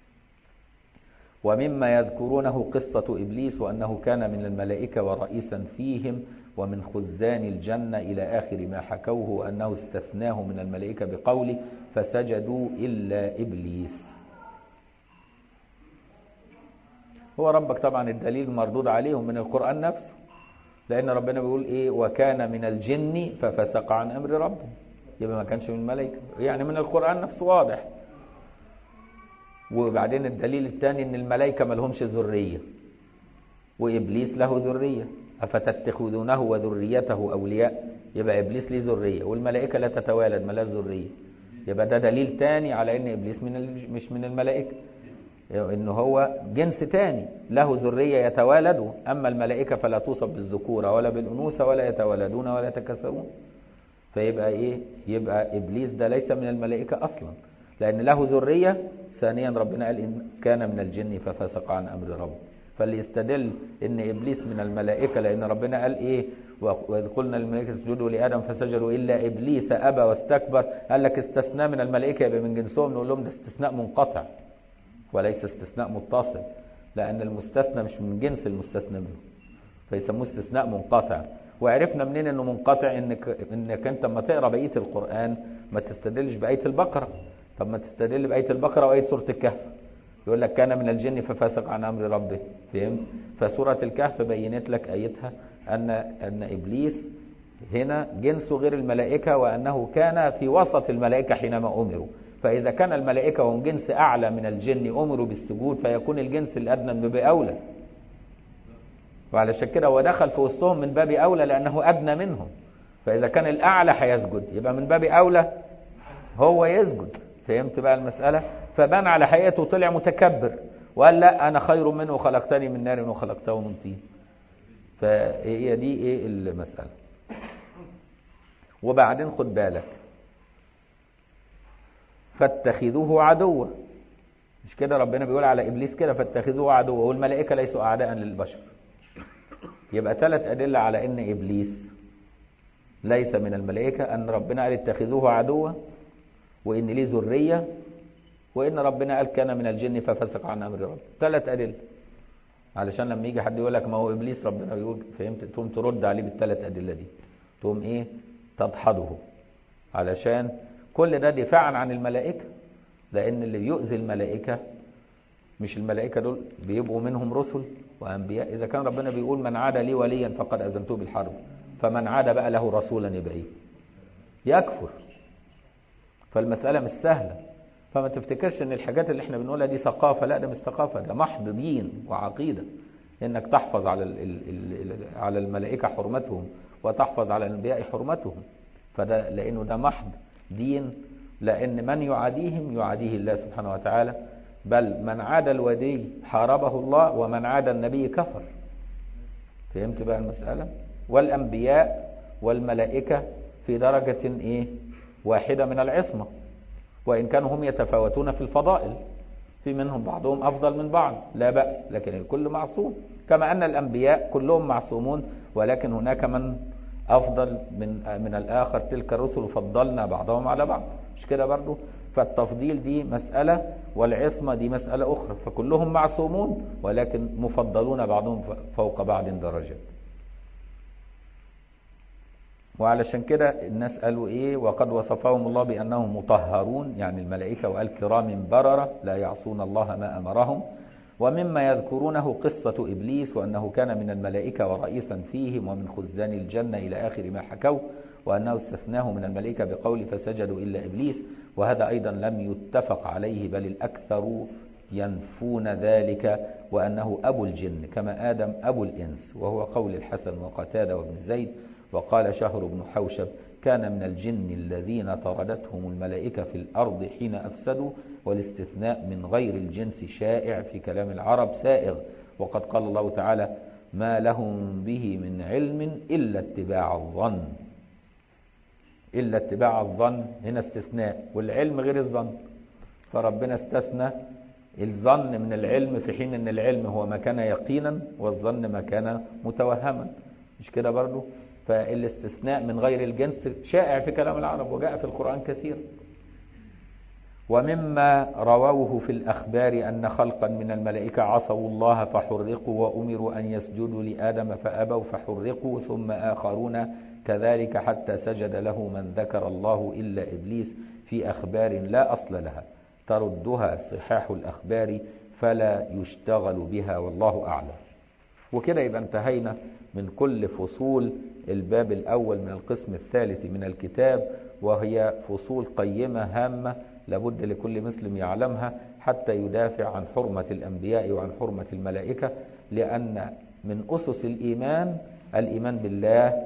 ومما يذكرونه قصة إبليس وأنه كان من الملائكة ورئيسا فيهم ومن خزان الجنة إلى آخر ما حكوه وأنه استثناه من الملائكة بقوله فسجدوا إلا إبليس هو ربك طبعا الدليل مردود عليهم من القرآن نفسه لأن ربنا بيقول إيه وكان من الجن ففسق عن أمر ربه يبقى ما كانش من الملائكة يعني من القرآن نفسه واضح وبعدين الدليل الثاني ان الملائكه ما لهمش ذريه وابليس له ذريه افتتخذونه وذريته اولياء يبقى ابليس له ذريه والملائكه لا تتوالد ما لهاش ذريه يبقى ده دليل ثاني على ان ابليس من مش من الملائكه ان هو جنس ثاني له ذريه يتوالدوا اما الملائكه فلا توصف بالذكوره ولا بالانوثه ولا يتولدون ولا يتكاثرون فيبقى ايه يبقى ابليس ده ليس من الملائكه اصلا لان له ذريه ثانيا ربنا قال إن كان من الجن ففسق عن أمر ربه فاللي يستدل ان ابليس من الملائكه لان ربنا قال ايه واذ قلنا للملائكه اسجدوا لادم فسجدوا الا ابليس ابى واستكبر قال لك استثناء من الملائكه يبقى من جنسهم نقول لهم ده استثناء منقطع وليس استثناء متصل لان المستثنى مش من جنس المستثنى منه فيسموه استثناء منقطع وعرفنا منين انه منقطع انك انك انت لما تقرا بقيه القران ما تستدلش بايه البقره طب ما تستدل بآية البقرة وآية سورة الكهف يقول لك كان من الجن ففسق عن أمر ربه فهمت فسورة الكهف بينت لك آيتها أن أن إبليس هنا جنسه غير الملائكة وأنه كان في وسط الملائكة حينما أمروا فإذا كان الملائكة هم جنس أعلى من الجن أمروا بالسجود فيكون الجنس الأدنى من باب أولى وعلى كده هو دخل في وسطهم من باب أولى لأنه أدنى منهم فإذا كان الأعلى هيسجد يبقى من باب أولى هو يسجد فهمت بقى المسألة فبان على حقيقته طلع متكبر وقال لا أنا خير منه وخلقتني من نار وخلقته من طين فهي دي إيه المسألة وبعدين خد بالك فاتخذوه عدوا مش كده ربنا بيقول على إبليس كده فاتخذوه عدوا والملائكة ليسوا أعداء للبشر يبقى ثلاث أدلة على إن إبليس ليس من الملائكة أن ربنا قال اتخذوه عدوا وإن ليه ذرية وإن ربنا قال كان من الجن ففسق عن أمر رب ثلاث أدلة علشان لما يجي حد يقول لك ما هو إبليس ربنا بيقول فهمت تقوم ترد عليه بالثلاث أدلة دي تقوم إيه تدحضه علشان كل ده دفاعا عن الملائكة لأن اللي بيؤذي الملائكة مش الملائكة دول بيبقوا منهم رسل وأنبياء إذا كان ربنا بيقول من عاد لي وليا فقد أذنته بالحرب فمن عاد بقى له رسولا يبقى إيه يكفر فالمسألة مش سهلة فما تفتكرش ان الحاجات اللي احنا بنقولها دي ثقافة لا ده مش ثقافة ده محض دين وعقيدة انك تحفظ على ال ال ال على الملائكة حرمتهم وتحفظ على الانبياء حرمتهم فده لانه ده محض دين لان من يعاديهم يعاديه الله سبحانه وتعالى بل من عاد الودي حاربه الله ومن عاد النبي كفر فهمت بقى المسألة والانبياء والملائكة في درجة ايه واحدة من العصمة وإن كانوا هم يتفاوتون في الفضائل في منهم بعضهم أفضل من بعض لا بأس لكن الكل معصوم كما أن الأنبياء كلهم معصومون ولكن هناك من أفضل من من الآخر تلك الرسل فضلنا بعضهم على بعض مش كده برضو فالتفضيل دي مسألة والعصمة دي مسألة أخرى فكلهم معصومون ولكن مفضلون بعضهم فوق بعض درجات وعلشان كده الناس قالوا ايه وقد وصفهم الله بانهم مطهرون يعني الملائكه وقال كرام برره لا يعصون الله ما امرهم ومما يذكرونه قصه ابليس وانه كان من الملائكه ورئيسا فيهم ومن خزان الجنه الى اخر ما حكوا وانه استثناه من الملائكه بقول فسجدوا الا ابليس وهذا ايضا لم يتفق عليه بل الاكثر ينفون ذلك وانه ابو الجن كما ادم ابو الانس وهو قول الحسن وقتاده وابن زيد وقال شهر بن حوشب كان من الجن الذين طردتهم الملائكة في الأرض حين أفسدوا والاستثناء من غير الجنس شائع في كلام العرب سائغ وقد قال الله تعالى ما لهم به من علم إلا اتباع الظن إلا اتباع الظن هنا استثناء والعلم غير الظن فربنا استثنى الظن من العلم في حين ان العلم هو ما كان يقينا والظن ما كان متوهما مش كده برضو فالاستثناء من غير الجنس شائع في كلام العرب وجاء في القرآن كثير ومما رووه في الأخبار أن خلقا من الملائكة عصوا الله فحرقوا وأمروا أن يسجدوا لآدم فأبوا فحرقوا ثم آخرون كذلك حتى سجد له من ذكر الله إلا إبليس في أخبار لا أصل لها تردها صحاح الأخبار فلا يشتغل بها والله أعلم وكده يبقى انتهينا من كل فصول الباب الأول من القسم الثالث من الكتاب وهي فصول قيمة هامة لابد لكل مسلم يعلمها حتى يدافع عن حرمة الأنبياء وعن حرمة الملائكة لأن من أسس الإيمان الإيمان بالله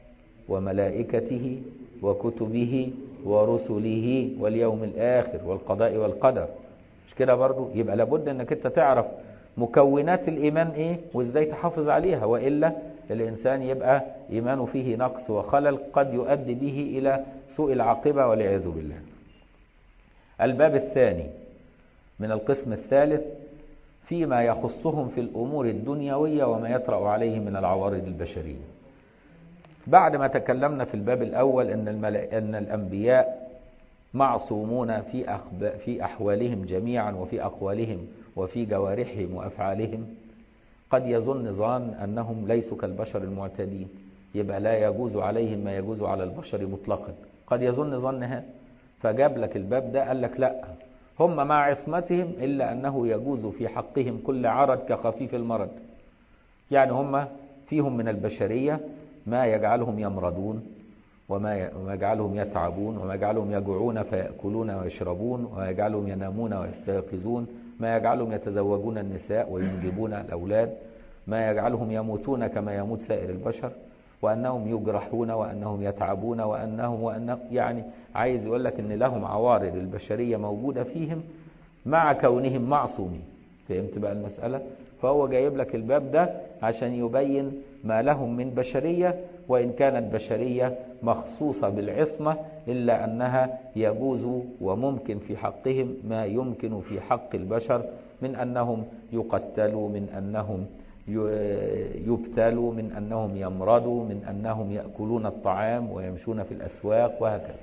وملائكته وكتبه ورسله واليوم الآخر والقضاء والقدر مش كده برضو يبقى لابد أنك أنت تعرف مكونات الإيمان إيه وإزاي تحافظ عليها وإلا الإنسان يبقى إيمانه فيه نقص وخلل قد يؤدي به إلى سوء العاقبة والعياذ بالله الباب الثاني من القسم الثالث فيما يخصهم في الأمور الدنيوية وما يطرأ عليهم من العوارض البشرية بعد ما تكلمنا في الباب الأول أن, الملأ أن الأنبياء معصومون في, أخب... في أحوالهم جميعا وفي أقوالهم وفي جوارحهم وأفعالهم قد يظن ظان أنهم ليسوا كالبشر المعتدين يبقى لا يجوز عليهم ما يجوز على البشر مطلقا قد يظن ظن هذا فجاب لك الباب ده قال لك لا هم مع عصمتهم إلا أنه يجوز في حقهم كل عرض كخفيف المرض يعني هم فيهم من البشرية ما يجعلهم يمرضون وما يجعلهم يتعبون وما يجعلهم يجوعون فيأكلون ويشربون وما يجعلهم ينامون ويستيقظون ما يجعلهم يتزوجون النساء وينجبون الأولاد ما يجعلهم يموتون كما يموت سائر البشر وأنهم يجرحون وأنهم يتعبون وأنهم وأنهم يعني عايز يقول لك أن لهم عوارض البشرية موجودة فيهم مع كونهم معصومين فهمت بقى المسألة فهو جايب لك الباب ده عشان يبين ما لهم من بشرية وإن كانت بشرية مخصوصة بالعصمة إلا أنها يجوز وممكن في حقهم ما يمكن في حق البشر من أنهم يقتلوا من أنهم يبتلوا من أنهم يمرضوا من أنهم يأكلون الطعام ويمشون في الأسواق وهكذا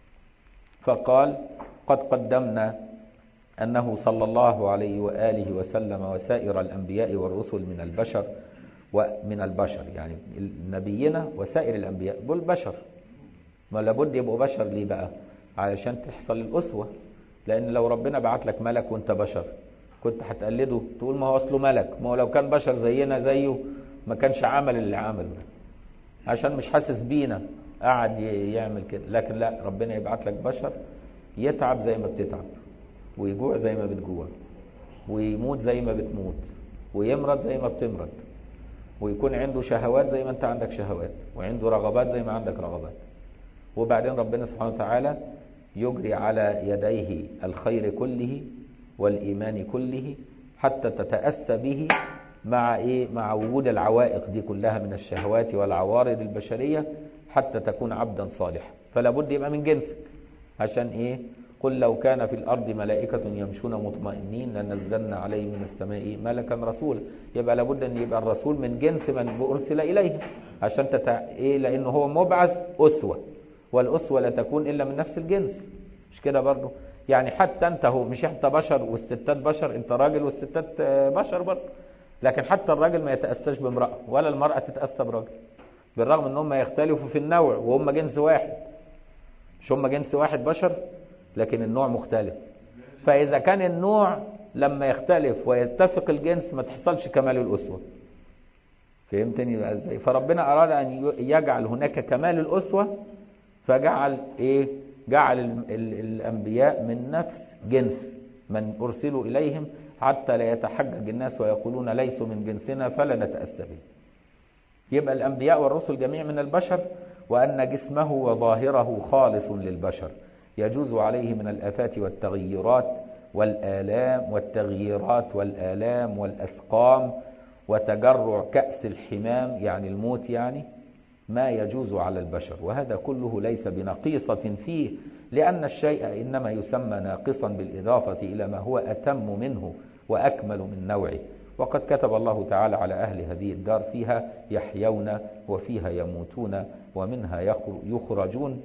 فقال قد قدمنا أنه صلى الله عليه وآله وسلم وسائر الأنبياء والرسل من البشر ومن البشر يعني نبينا وسائر الأنبياء دول بشر ما لابد يبقوا بشر ليه بقى علشان تحصل الأسوة لأن لو ربنا بعت لك ملك وانت بشر كنت هتقلده تقول ما هو اصله ملك ما هو لو كان بشر زينا زيه ما كانش عمل اللي عمله ده عشان مش حاسس بينا قعد يعمل كده لكن لا ربنا يبعت لك بشر يتعب زي ما بتتعب ويجوع زي ما بتجوع ويموت زي ما بتموت ويمرض زي ما بتمرض ويكون عنده شهوات زي ما انت عندك شهوات وعنده رغبات زي ما عندك رغبات وبعدين ربنا سبحانه وتعالى يجري على يديه الخير كله والإيمان كله حتى تتأسى به مع إيه؟ مع وجود العوائق دي كلها من الشهوات والعوارض البشرية حتى تكون عبدا صالحا فلا بد يبقى من جنسك عشان إيه قل لو كان في الأرض ملائكة يمشون مطمئنين لنزلنا عليه من السماء ملكا رسولا يبقى لابد أن يبقى الرسول من جنس من أرسل إليه عشان تتع... إيه لأنه هو مبعث أسوة والأسوة لا تكون إلا من نفس الجنس مش كده برضه يعني حتى أنت هو مش أنت بشر والستات بشر أنت راجل والستات بشر برضه لكن حتى الراجل ما يتأساش بامرأة ولا المرأة تتأسى براجل بالرغم ان هم يختلفوا في النوع وهم جنس واحد مش هم جنس واحد بشر لكن النوع مختلف فإذا كان النوع لما يختلف ويتفق الجنس ما تحصلش كمال الأسوة فهمتني بقى ازاي فربنا أراد أن يجعل هناك كمال الأسوة فجعل إيه جعل ال ال الأنبياء من نفس جنس من أرسلوا إليهم حتى لا يتحجج الناس ويقولون ليسوا من جنسنا فلا نتأسى به يبقى الأنبياء والرسل جميع من البشر وأن جسمه وظاهره خالص للبشر يجوز عليه من الآفات والتغيرات والآلام والتغييرات والآلام والأسقام وتجرع كأس الحمام يعني الموت يعني ما يجوز على البشر وهذا كله ليس بنقيصة فيه لأن الشيء إنما يسمى ناقصا بالإضافة إلى ما هو أتم منه وأكمل من نوعه وقد كتب الله تعالى على أهل هذه الدار فيها يحيون وفيها يموتون ومنها يخرجون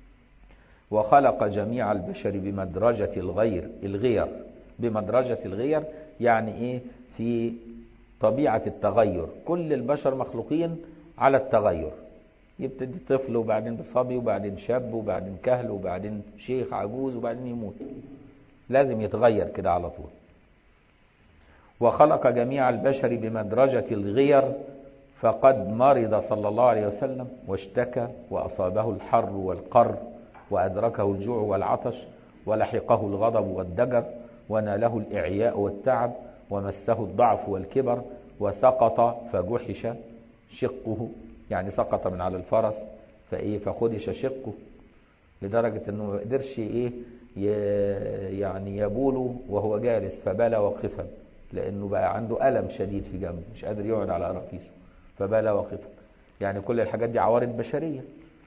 وخلق جميع البشر بمدرجة الغير الغير بمدرجة الغير يعني إيه في طبيعة التغير كل البشر مخلوقين على التغير يبتدي طفل وبعدين صبي وبعدين شاب وبعدين كهل وبعدين شيخ عجوز وبعدين يموت لازم يتغير كده على طول وخلق جميع البشر بمدرجة الغير فقد مرض صلى الله عليه وسلم واشتكى وأصابه الحر والقر وأدركه الجوع والعطش ولحقه الغضب والدجر وناله الإعياء والتعب ومسه الضعف والكبر وسقط فجحش شقه يعني سقط من على الفرس فايه فخدش شقه لدرجة انه ما قدرش ايه يعني يبول وهو جالس فبال واقفا لانه بقى عنده الم شديد في جنبه مش قادر يقعد على قراطيسه فبال واقفا يعني كل الحاجات دي عوارض بشرية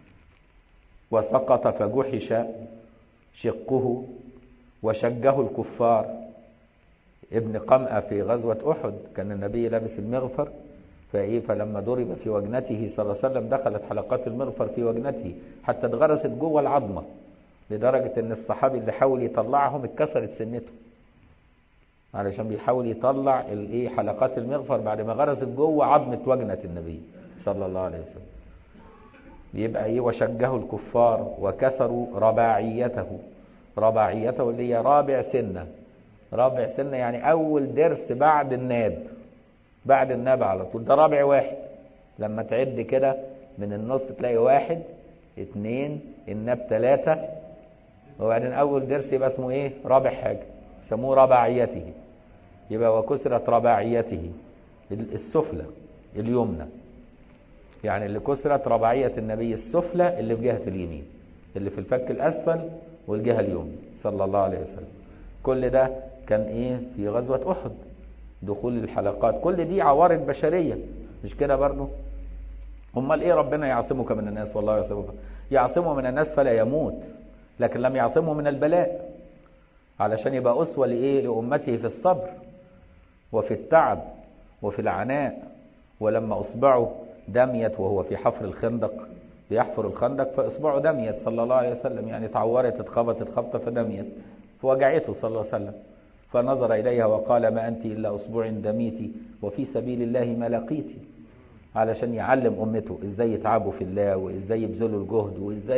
وسقط فجحش شقه وشجه الكفار ابن قمأة في غزوة أحد كان النبي لابس المغفر فإيه فلما ضرب في وجنته صلى الله عليه وسلم دخلت حلقات المغفر في وجنته حتى اتغرست جوه العظمة لدرجة ان الصحابي اللي حاول يطلعهم اتكسرت سنته علشان بيحاول يطلع الايه حلقات المغفر بعد ما غرست جوه عظمة وجنة النبي صلى الله عليه وسلم يبقى ايه وشجه الكفار وكسروا رباعيته رباعيته اللي هي رابع سنة رابع سنة يعني اول درس بعد الناب بعد الناب على طول ده رابع واحد لما تعد كده من النص تلاقي واحد اتنين الناب تلاتة وبعدين اول درس يبقى اسمه ايه رابع حاجة سموه رباعيته يبقى وكسرت رباعيته السفلى اليمنى يعني اللي كسرت رباعية النبي السفلى اللي في جهة اليمين اللي في الفك الأسفل والجهة اليمنى صلى الله عليه وسلم كل ده كان ايه في غزوة أحد دخول الحلقات كل دي عوارض بشرية مش كده برضه امال ايه ربنا يعصمك من الناس والله يعصمك يعصمه من الناس فلا يموت لكن لم يعصمه من البلاء علشان يبقى أسوة لإيه لأمته في الصبر وفي التعب وفي العناء ولما أصبعه دميت وهو في حفر الخندق بيحفر الخندق فإصبعه دميت صلى الله عليه وسلم يعني اتعورت اتخبطت خبطة فدميت فوجعته صلى الله عليه وسلم فنظر إليها وقال ما أنت إلا أصبع دميتي وفي سبيل الله ما لقيتي علشان يعلم أمته إزاي يتعبوا في الله وإزاي يبذلوا الجهد وإزاي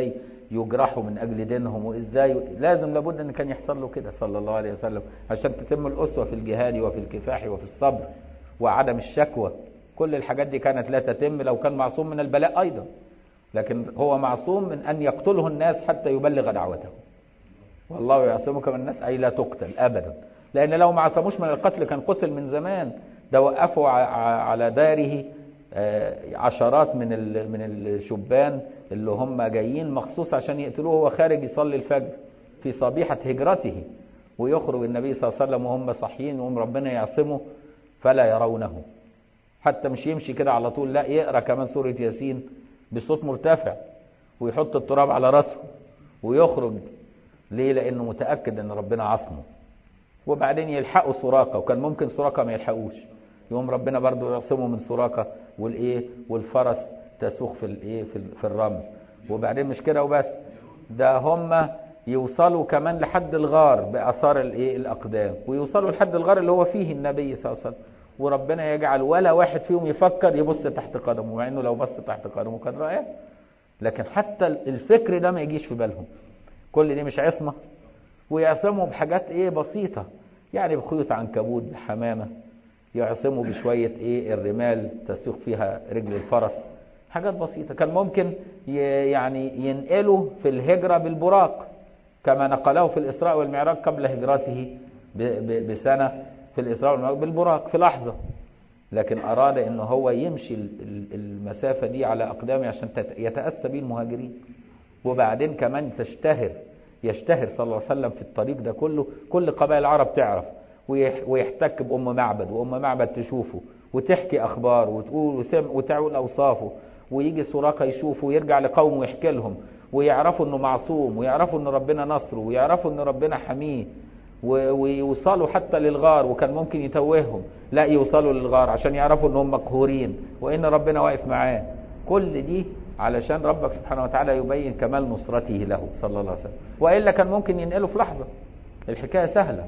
يجرحوا من أجل دينهم وإزاي لازم لابد أن كان يحصل له كده صلى الله عليه وسلم عشان تتم الأسوة في الجهاد وفي الكفاح وفي الصبر وعدم الشكوى كل الحاجات دي كانت لا تتم لو كان معصوم من البلاء أيضا لكن هو معصوم من أن يقتله الناس حتى يبلغ دعوته والله يعصمك من الناس أي لا تقتل أبدا لأن لو ما عصموش من القتل كان قتل من زمان ده وقفوا على داره عشرات من من الشبان اللي هم جايين مخصوص عشان يقتلوه وهو خارج يصلي الفجر في صبيحة هجرته ويخرج النبي صلى الله عليه وسلم وهم صاحيين وهم ربنا يعصمه فلا يرونه حتى مش يمشي كده على طول لا يقرا كمان سورة ياسين بصوت مرتفع ويحط التراب على راسه ويخرج ليه لانه متاكد ان ربنا عصمه وبعدين يلحقوا سراقه وكان ممكن سراقه ما يلحقوش يقوم ربنا برضو يعصمه من سراقه والايه والفرس تسوق في الايه في, في الرمل وبعدين مش كده وبس ده هم يوصلوا كمان لحد الغار باثار الايه الاقدام ويوصلوا لحد الغار اللي هو فيه النبي صلى الله عليه وسلم وربنا يجعل ولا واحد فيهم يفكر يبص تحت قدمه مع انه لو بص تحت قدمه كان رائع لكن حتى الفكر ده ما يجيش في بالهم كل دي مش عصمة ويعصموا بحاجات ايه بسيطة يعني بخيوط عنكبوت بحمامة يعصموا بشوية ايه الرمال تسوق فيها رجل الفرس حاجات بسيطة كان ممكن يعني ينقلوا في الهجرة بالبراق كما نقله في الإسراء والمعراج قبل هجرته بسنة في الإسراء والمعراج بالبراق في لحظة لكن أراد أنه هو يمشي المسافة دي على أقدامه عشان يتأسى به المهاجرين وبعدين كمان تشتهر يشتهر صلى الله عليه وسلم في الطريق ده كله كل قبائل العرب تعرف ويحتك بأم معبد وأم معبد تشوفه وتحكي أخبار وتقول وتعول أوصافه ويجي سراقة يشوفه ويرجع لقومه ويحكي لهم ويعرفوا انه معصوم ويعرفوا ان ربنا نصره ويعرفوا ان ربنا حميه ويوصلوا حتى للغار وكان ممكن يتوههم لا يوصلوا للغار عشان يعرفوا انهم مقهورين وان ربنا واقف معاه كل دي علشان ربك سبحانه وتعالى يبين كمال نصرته له صلى الله عليه وسلم والا كان ممكن ينقله في لحظه الحكايه سهله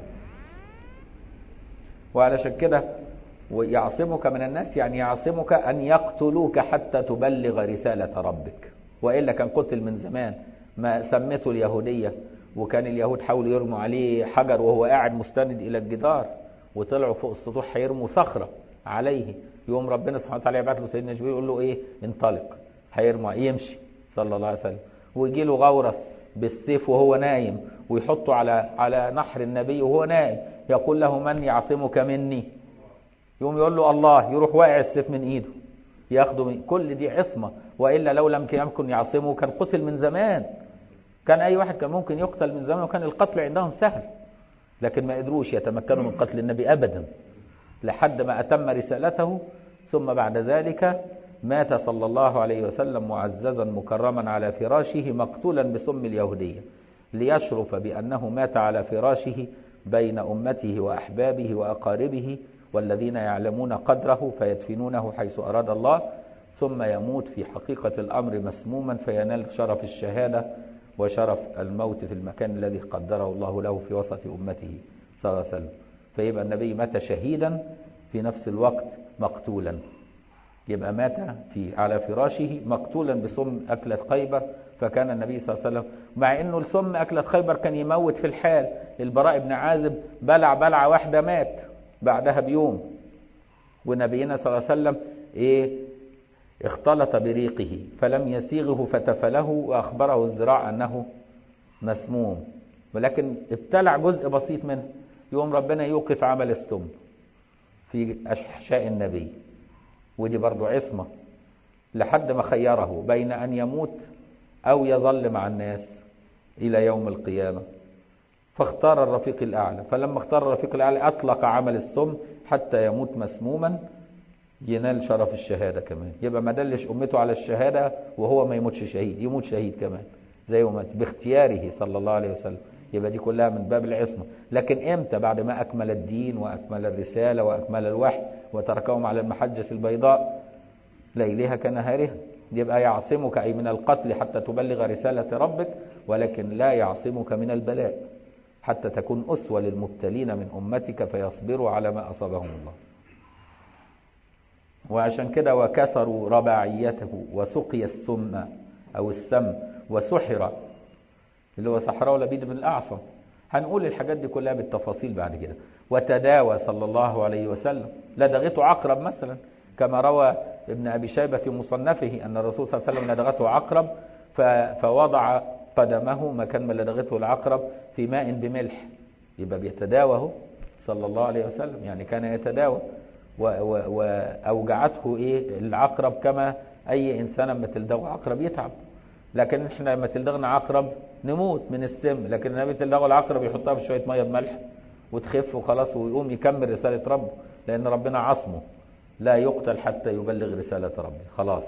وعلشان كده ويعصمك من الناس يعني يعصمك ان يقتلوك حتى تبلغ رساله ربك والا كان قتل من زمان ما سمته اليهوديه وكان اليهود حاولوا يرموا عليه حجر وهو قاعد مستند الى الجدار وطلعوا فوق السطوح هيرموا صخره عليه يقوم ربنا سبحانه وتعالى يبعت له سيدنا جبريل يقول له ايه انطلق هيرموا يمشي صلى الله عليه وسلم ويجي له غورس بالسيف وهو نايم ويحطه على على نحر النبي وهو نايم يقول له من يعصمك مني يقوم يقول له الله يروح واقع السيف من ايده ياخده من كل دي عصمه والا لو لم يمكن يعصمه كان قتل من زمان كان اي واحد كان ممكن يقتل من زمان وكان القتل عندهم سهل لكن ما قدروش يتمكنوا من قتل النبي ابدا لحد ما اتم رسالته ثم بعد ذلك مات صلى الله عليه وسلم معززا مكرما على فراشه مقتولا بسم اليهوديه ليشرف بانه مات على فراشه بين امته واحبابه واقاربه والذين يعلمون قدره فيدفنونه حيث اراد الله ثم يموت في حقيقه الامر مسموما فينال شرف الشهاده وشرف الموت في المكان الذي قدره الله له في وسط امته صلى الله عليه وسلم فيبقى النبي مات شهيدا في نفس الوقت مقتولا يبقى مات في على فراشه مقتولا بسم أكلة خيبر فكان النبي صلى الله عليه وسلم مع انه السم أكلة خيبر كان يموت في الحال البراء بن عازب بلع بلعة واحدة مات بعدها بيوم ونبينا صلى الله عليه وسلم ايه اختلط بريقه فلم يسيغه فتفله واخبره الزراع انه مسموم ولكن ابتلع جزء بسيط منه يوم ربنا يوقف عمل السم في احشاء النبي ودي برضو عصمة لحد ما خيره بين أن يموت أو يظل مع الناس إلى يوم القيامة فاختار الرفيق الأعلى فلما اختار الرفيق الأعلى أطلق عمل السم حتى يموت مسموما ينال شرف الشهادة كمان يبقى ما دلش أمته على الشهادة وهو ما يموتش شهيد يموت شهيد كمان زي ما باختياره صلى الله عليه وسلم يبقى دي كلها من باب العصمة لكن امتى بعد ما أكمل الدين وأكمل الرسالة وأكمل الوحي وتركهم على المحجة البيضاء ليلها كنهارها يبقى يعصمك أي من القتل حتى تبلغ رسالة ربك ولكن لا يعصمك من البلاء حتى تكون أسوة للمبتلين من أمتك فيصبروا على ما أصابهم الله وعشان كده وكسروا رباعيته وسقي السم أو السم وسحر اللي هو صحراء لبيد بن الأعصم هنقول الحاجات دي كلها بالتفاصيل بعد كده وتداوى صلى الله عليه وسلم لدغته عقرب مثلا كما روى ابن أبي شيبة في مصنفه أن الرسول صلى الله عليه وسلم لدغته عقرب فوضع قدمه مكان ما لدغته العقرب في ماء بملح يبقى بيتداوى صلى الله عليه وسلم يعني كان يتداوى وأوجعته إيه العقرب كما أي إنسان لما تلدغه عقرب يتعب لكن احنا لما تلدغنا عقرب نموت من السم لكن النبي تلدغه العقرب يحطها في شوية مية بملح وتخف وخلاص ويقوم يكمل رسالة ربه لأن ربنا عصمه لا يقتل حتى يبلغ رسالة ربه خلاص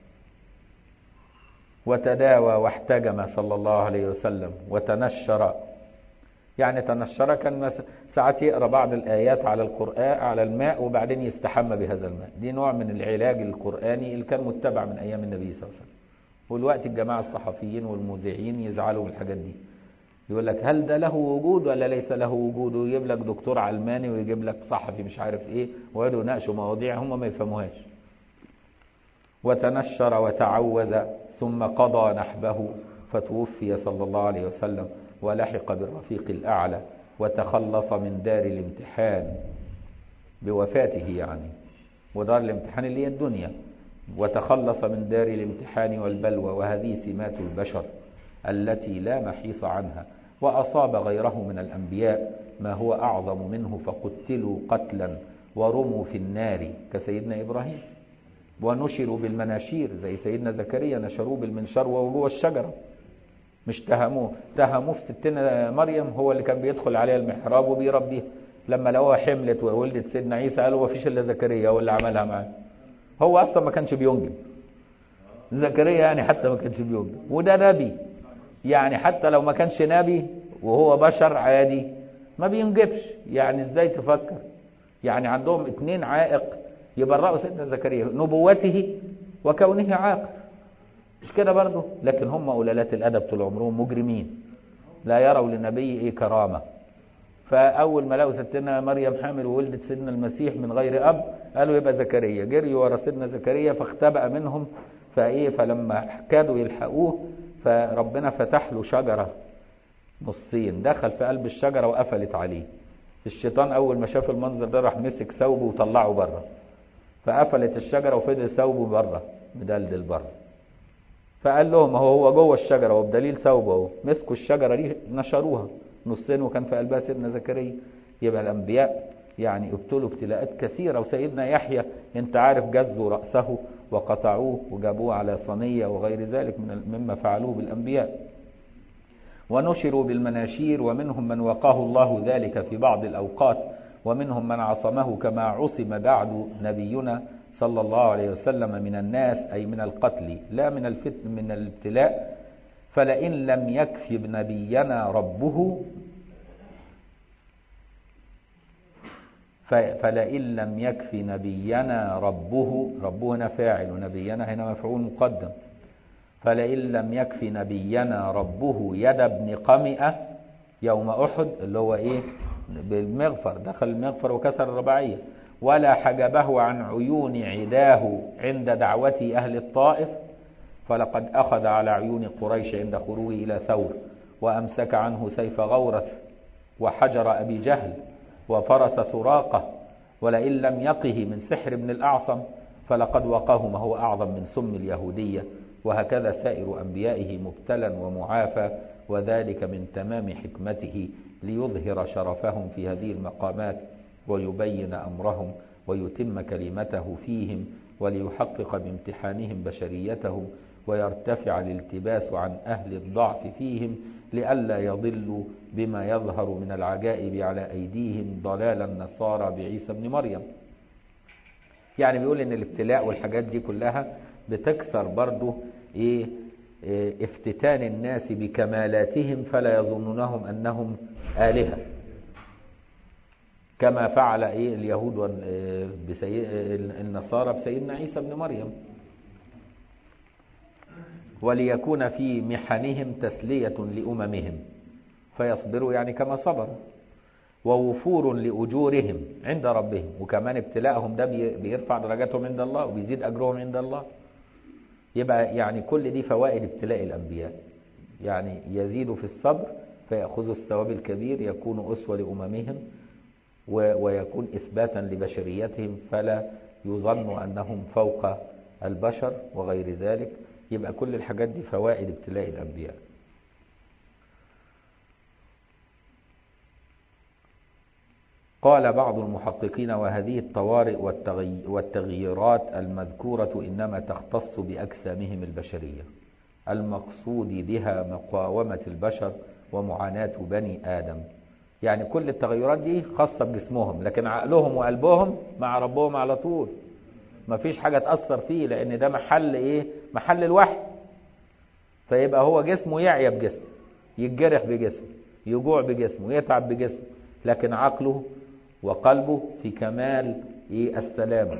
وتداوى واحتجم صلى الله عليه وسلم وتنشر يعني تنشر كان ساعات يقرا بعض الايات على القران على الماء وبعدين يستحمى بهذا الماء دي نوع من العلاج القراني اللي كان متبع من ايام النبي صلى الله عليه وسلم والوقت الجماعه الصحفيين والمذيعين يزعلوا من الحاجات دي يقول لك هل ده له وجود ولا ليس له وجود ويجيب لك دكتور علماني ويجيب لك صحفي مش عارف ايه ويقعدوا يناقشوا مواضيع هم ما يفهموهاش وتنشر وتعوذ ثم قضى نحبه فتوفي صلى الله عليه وسلم ولحق بالرفيق الأعلى وتخلص من دار الامتحان بوفاته يعني ودار الامتحان اللي هي الدنيا وتخلص من دار الامتحان والبلوى وهذه سمات البشر التي لا محيص عنها وأصاب غيره من الأنبياء ما هو أعظم منه فقتلوا قتلا ورموا في النار كسيدنا إبراهيم ونشروا بالمناشير زي سيدنا زكريا نشروه بالمنشار وهو جوه الشجرة مش تهموه تهموه في ستنا مريم هو اللي كان بيدخل عليها المحراب وبيربيها لما لقوها حملت وولدت سيدنا عيسى قالوا ما فيش الا زكريا هو اللي عملها معاه هو اصلا ما كانش بينجب زكريا يعني حتى ما كانش بينجب وده نبي يعني حتى لو ما كانش نبي وهو بشر عادي ما بينجبش يعني ازاي تفكر يعني عندهم اتنين عائق يبرأوا سيدنا زكريا نبوته وكونه عاقل مش كده برضه لكن هم قلالات الادب طول عمرهم مجرمين لا يروا للنبي ايه كرامه فاول ما لقوا ستنا مريم حامل وولدت سيدنا المسيح من غير اب قالوا يبقى زكريا جريوا ورا سيدنا زكريا فاختبأ منهم فايه فلما كادوا يلحقوه فربنا فتح له شجره نصين دخل في قلب الشجره وقفلت عليه الشيطان اول ما شاف المنظر ده راح مسك ثوبه وطلعه بره فقفلت الشجره وفضل ثوبه بره مدلدل بره فقال لهم هو هو جوه الشجره وبدليل ثوبه اهو مسكوا الشجره دي نشروها نصين وكان في قلبها سيدنا زكريا يبقى الانبياء يعني ابتلوا ابتلاءات كثيره وسيدنا يحيى انت عارف جزوا راسه وقطعوه وجابوه على صينيه وغير ذلك من مما فعلوه بالانبياء ونشروا بالمناشير ومنهم من وقاه الله ذلك في بعض الاوقات ومنهم من عصمه كما عصم بعد نبينا صلى الله عليه وسلم من الناس أي من القتل لا من الفتن من الابتلاء فلئن لم يكف نبينا ربه فلئن لم يكف نبينا ربه ربه هنا فاعل ونبينا هنا مفعول مقدم فلئن لم يكف نبينا ربه يد ابن قمئة يوم أحد اللي هو إيه بالمغفر دخل المغفر وكسر الرباعية ولا حجبه عن عيون عداه عند دعوة أهل الطائف فلقد أخذ على عيون قريش عند خروجه إلى ثور وأمسك عنه سيف غورث وحجر أبي جهل وفرس سراقة ولئن لم يقه من سحر ابن الأعصم فلقد وقاه ما هو أعظم من سم اليهودية وهكذا سائر أنبيائه مبتلا ومعافى وذلك من تمام حكمته ليظهر شرفهم في هذه المقامات ويبين أمرهم ويتم كلمته فيهم وليحقق بامتحانهم بشريتهم ويرتفع الالتباس عن أهل الضعف فيهم لئلا يضلوا بما يظهر من العجائب على أيديهم ضلال النصارى بعيسى ابن مريم يعني بيقول ان الابتلاء والحاجات دي كلها بتكسر برضه ايه, إيه افتتان الناس بكمالاتهم فلا يظنونهم انهم آلهة كما فعل ايه اليهود بسي... النصارى بسيدنا عيسى ابن مريم وليكون في محنهم تسلية لأممهم فيصبروا يعني كما صبروا ووفور لأجورهم عند ربهم وكمان ابتلاءهم ده بيرفع درجاتهم عند الله وبيزيد أجرهم عند الله يبقى يعني كل دي فوائد ابتلاء الأنبياء يعني يزيد في الصبر فيأخذ الثواب الكبير يكون أسوة لأممهم ويكون إثباتا لبشريتهم فلا يظن أنهم فوق البشر وغير ذلك يبقى كل الحاجات دي فوائد ابتلاء الأنبياء قال بعض المحققين وهذه الطوارئ والتغييرات المذكورة إنما تختص بأجسامهم البشرية المقصود بها مقاومة البشر ومعاناة بني آدم يعني كل التغيرات دي خاصة بجسمهم لكن عقلهم وقلبهم مع ربهم على طول ما فيش حاجة تأثر فيه لأن ده محل إيه محل الوحي فيبقى هو جسمه يعيا بجسمه يتجرح بجسمه يجوع بجسمه يتعب بجسمه لكن عقله وقلبه في كمال إيه السلامة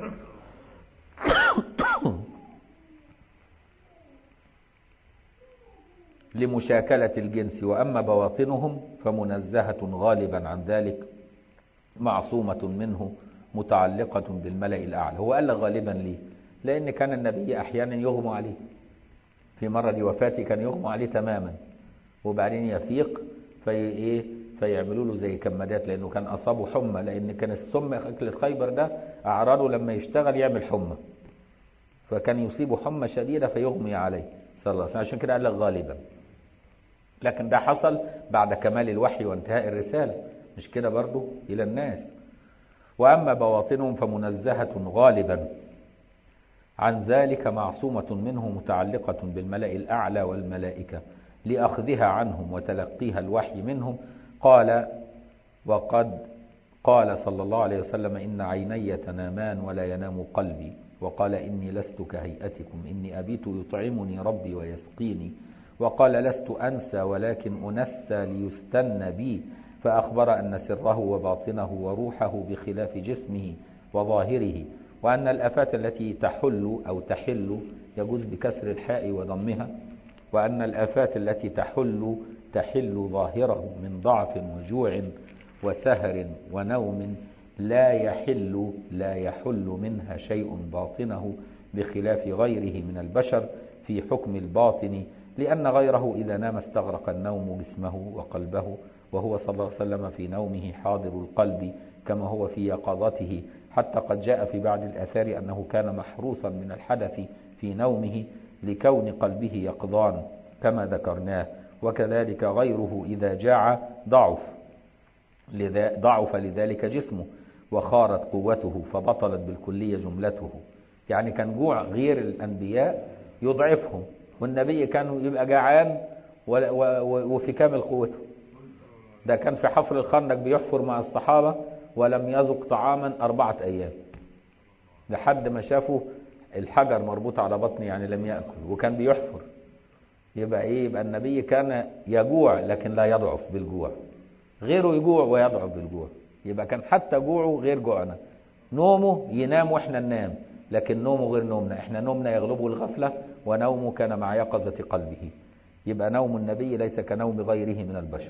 لمشاكلة الجنس وأما بواطنهم فمنزهة غالبا عن ذلك معصومة منه متعلقة بالملأ الأعلى هو قال غالبا ليه لأن كان النبي أحيانا يغمى عليه في مرض وفاته كان يغمى عليه تماما وبعدين يفيق في إيه فيعملوا له زي كمادات لأنه كان أصابه حمى لأن كان السم أكل الخيبر ده أعراضه لما يشتغل يعمل حمى فكان يصيبه حمى شديدة فيغمي عليه صلى الله عليه وسلم عشان كده قال لك غالبا لكن ده حصل بعد كمال الوحي وانتهاء الرسالة مش كده برضو إلى الناس وأما بواطنهم فمنزهة غالبا عن ذلك معصومة منه متعلقة بالملأ الأعلى والملائكة لأخذها عنهم وتلقيها الوحي منهم قال وقد قال صلى الله عليه وسلم إن عيني تنامان ولا ينام قلبي وقال إني لست كهيئتكم إني أبيت يطعمني ربي ويسقيني وقال لست أنسى ولكن أنسى ليستن بي فأخبر أن سره وباطنه وروحه بخلاف جسمه وظاهره وأن الأفات التي تحل أو تحل يجوز بكسر الحاء وضمها وأن الآفات التي تحل تحل ظاهره من ضعف وجوع وسهر ونوم لا يحل لا يحل منها شيء باطنه بخلاف غيره من البشر في حكم الباطن لأن غيره إذا نام استغرق النوم جسمه وقلبه وهو صلى الله عليه وسلم في نومه حاضر القلب كما هو في يقظته حتى قد جاء في بعض الآثار أنه كان محروسا من الحدث في نومه لكون قلبه يقظان كما ذكرناه وكذلك غيره إذا جاع ضعف ضعف لذلك جسمه وخارت قوته فبطلت بالكلية جملته يعني كان جوع غير الأنبياء يضعفهم والنبي كان يبقى جعان وفي كامل قوته ده كان في حفر الخندق بيحفر مع الصحابة ولم يذق طعاما أربعة أيام لحد ما شافوا الحجر مربوط على بطنه يعني لم يأكل وكان بيحفر يبقى إيه يبقى النبي كان يجوع لكن لا يضعف بالجوع غيره يجوع ويضعف بالجوع يبقى كان حتى جوعه غير جوعنا نومه ينام واحنا ننام لكن نومه غير نومنا احنا نومنا يغلبه الغفلة ونومه كان مع يقظة قلبه يبقى نوم النبي ليس كنوم غيره من البشر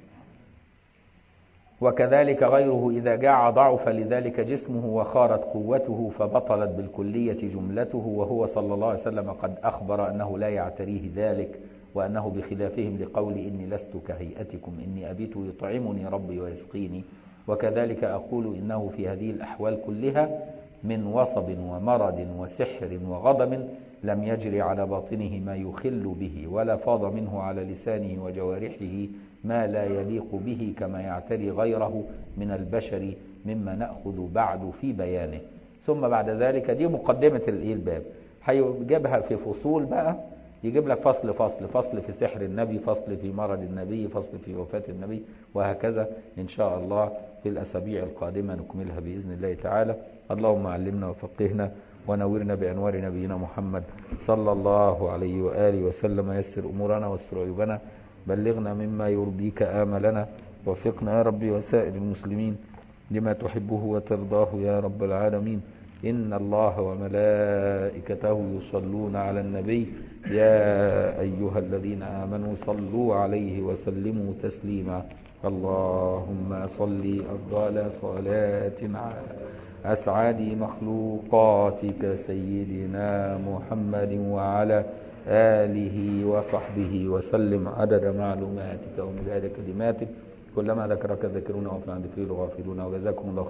وكذلك غيره إذا جاع ضعف لذلك جسمه وخارت قوته فبطلت بالكلية جملته وهو صلى الله عليه وسلم قد أخبر أنه لا يعتريه ذلك وأنه بخلافهم لقول إني لست كهيئتكم إني أبيت يطعمني ربي ويسقيني وكذلك أقول إنه في هذه الأحوال كلها من وصب ومرض وسحر وغضب لم يجري على باطنه ما يخل به ولا فاض منه على لسانه وجوارحه ما لا يليق به كما يعتري غيره من البشر مما نأخذ بعد في بيانه ثم بعد ذلك دي مقدمة الباب هيجيبها في فصول بقى يجيب لك فصل فصل فصل في سحر النبي فصل في مرض النبي فصل في وفاة النبي وهكذا إن شاء الله في الأسابيع القادمة نكملها بإذن الله تعالى اللهم علمنا وفقهنا ونورنا بأنوار نبينا محمد صلى الله عليه وآله وسلم يسر أمورنا واستر عيوبنا بلغنا مما يرضيك آملنا وفقنا يا ربي وسائر المسلمين لما تحبه وترضاه يا رب العالمين إن الله وملائكته يصلون على النبي يا أيها الذين آمنوا صلوا عليه وسلموا تسليما اللهم صل أفضل صلاة على أسعد مخلوقاتك سيدنا محمد وعلى آله وصحبه وسلم عدد معلوماتك ومداد كلماتك كلما ذكرك ذكرون وغفل عن ذكري الغافلون وجزاكم الله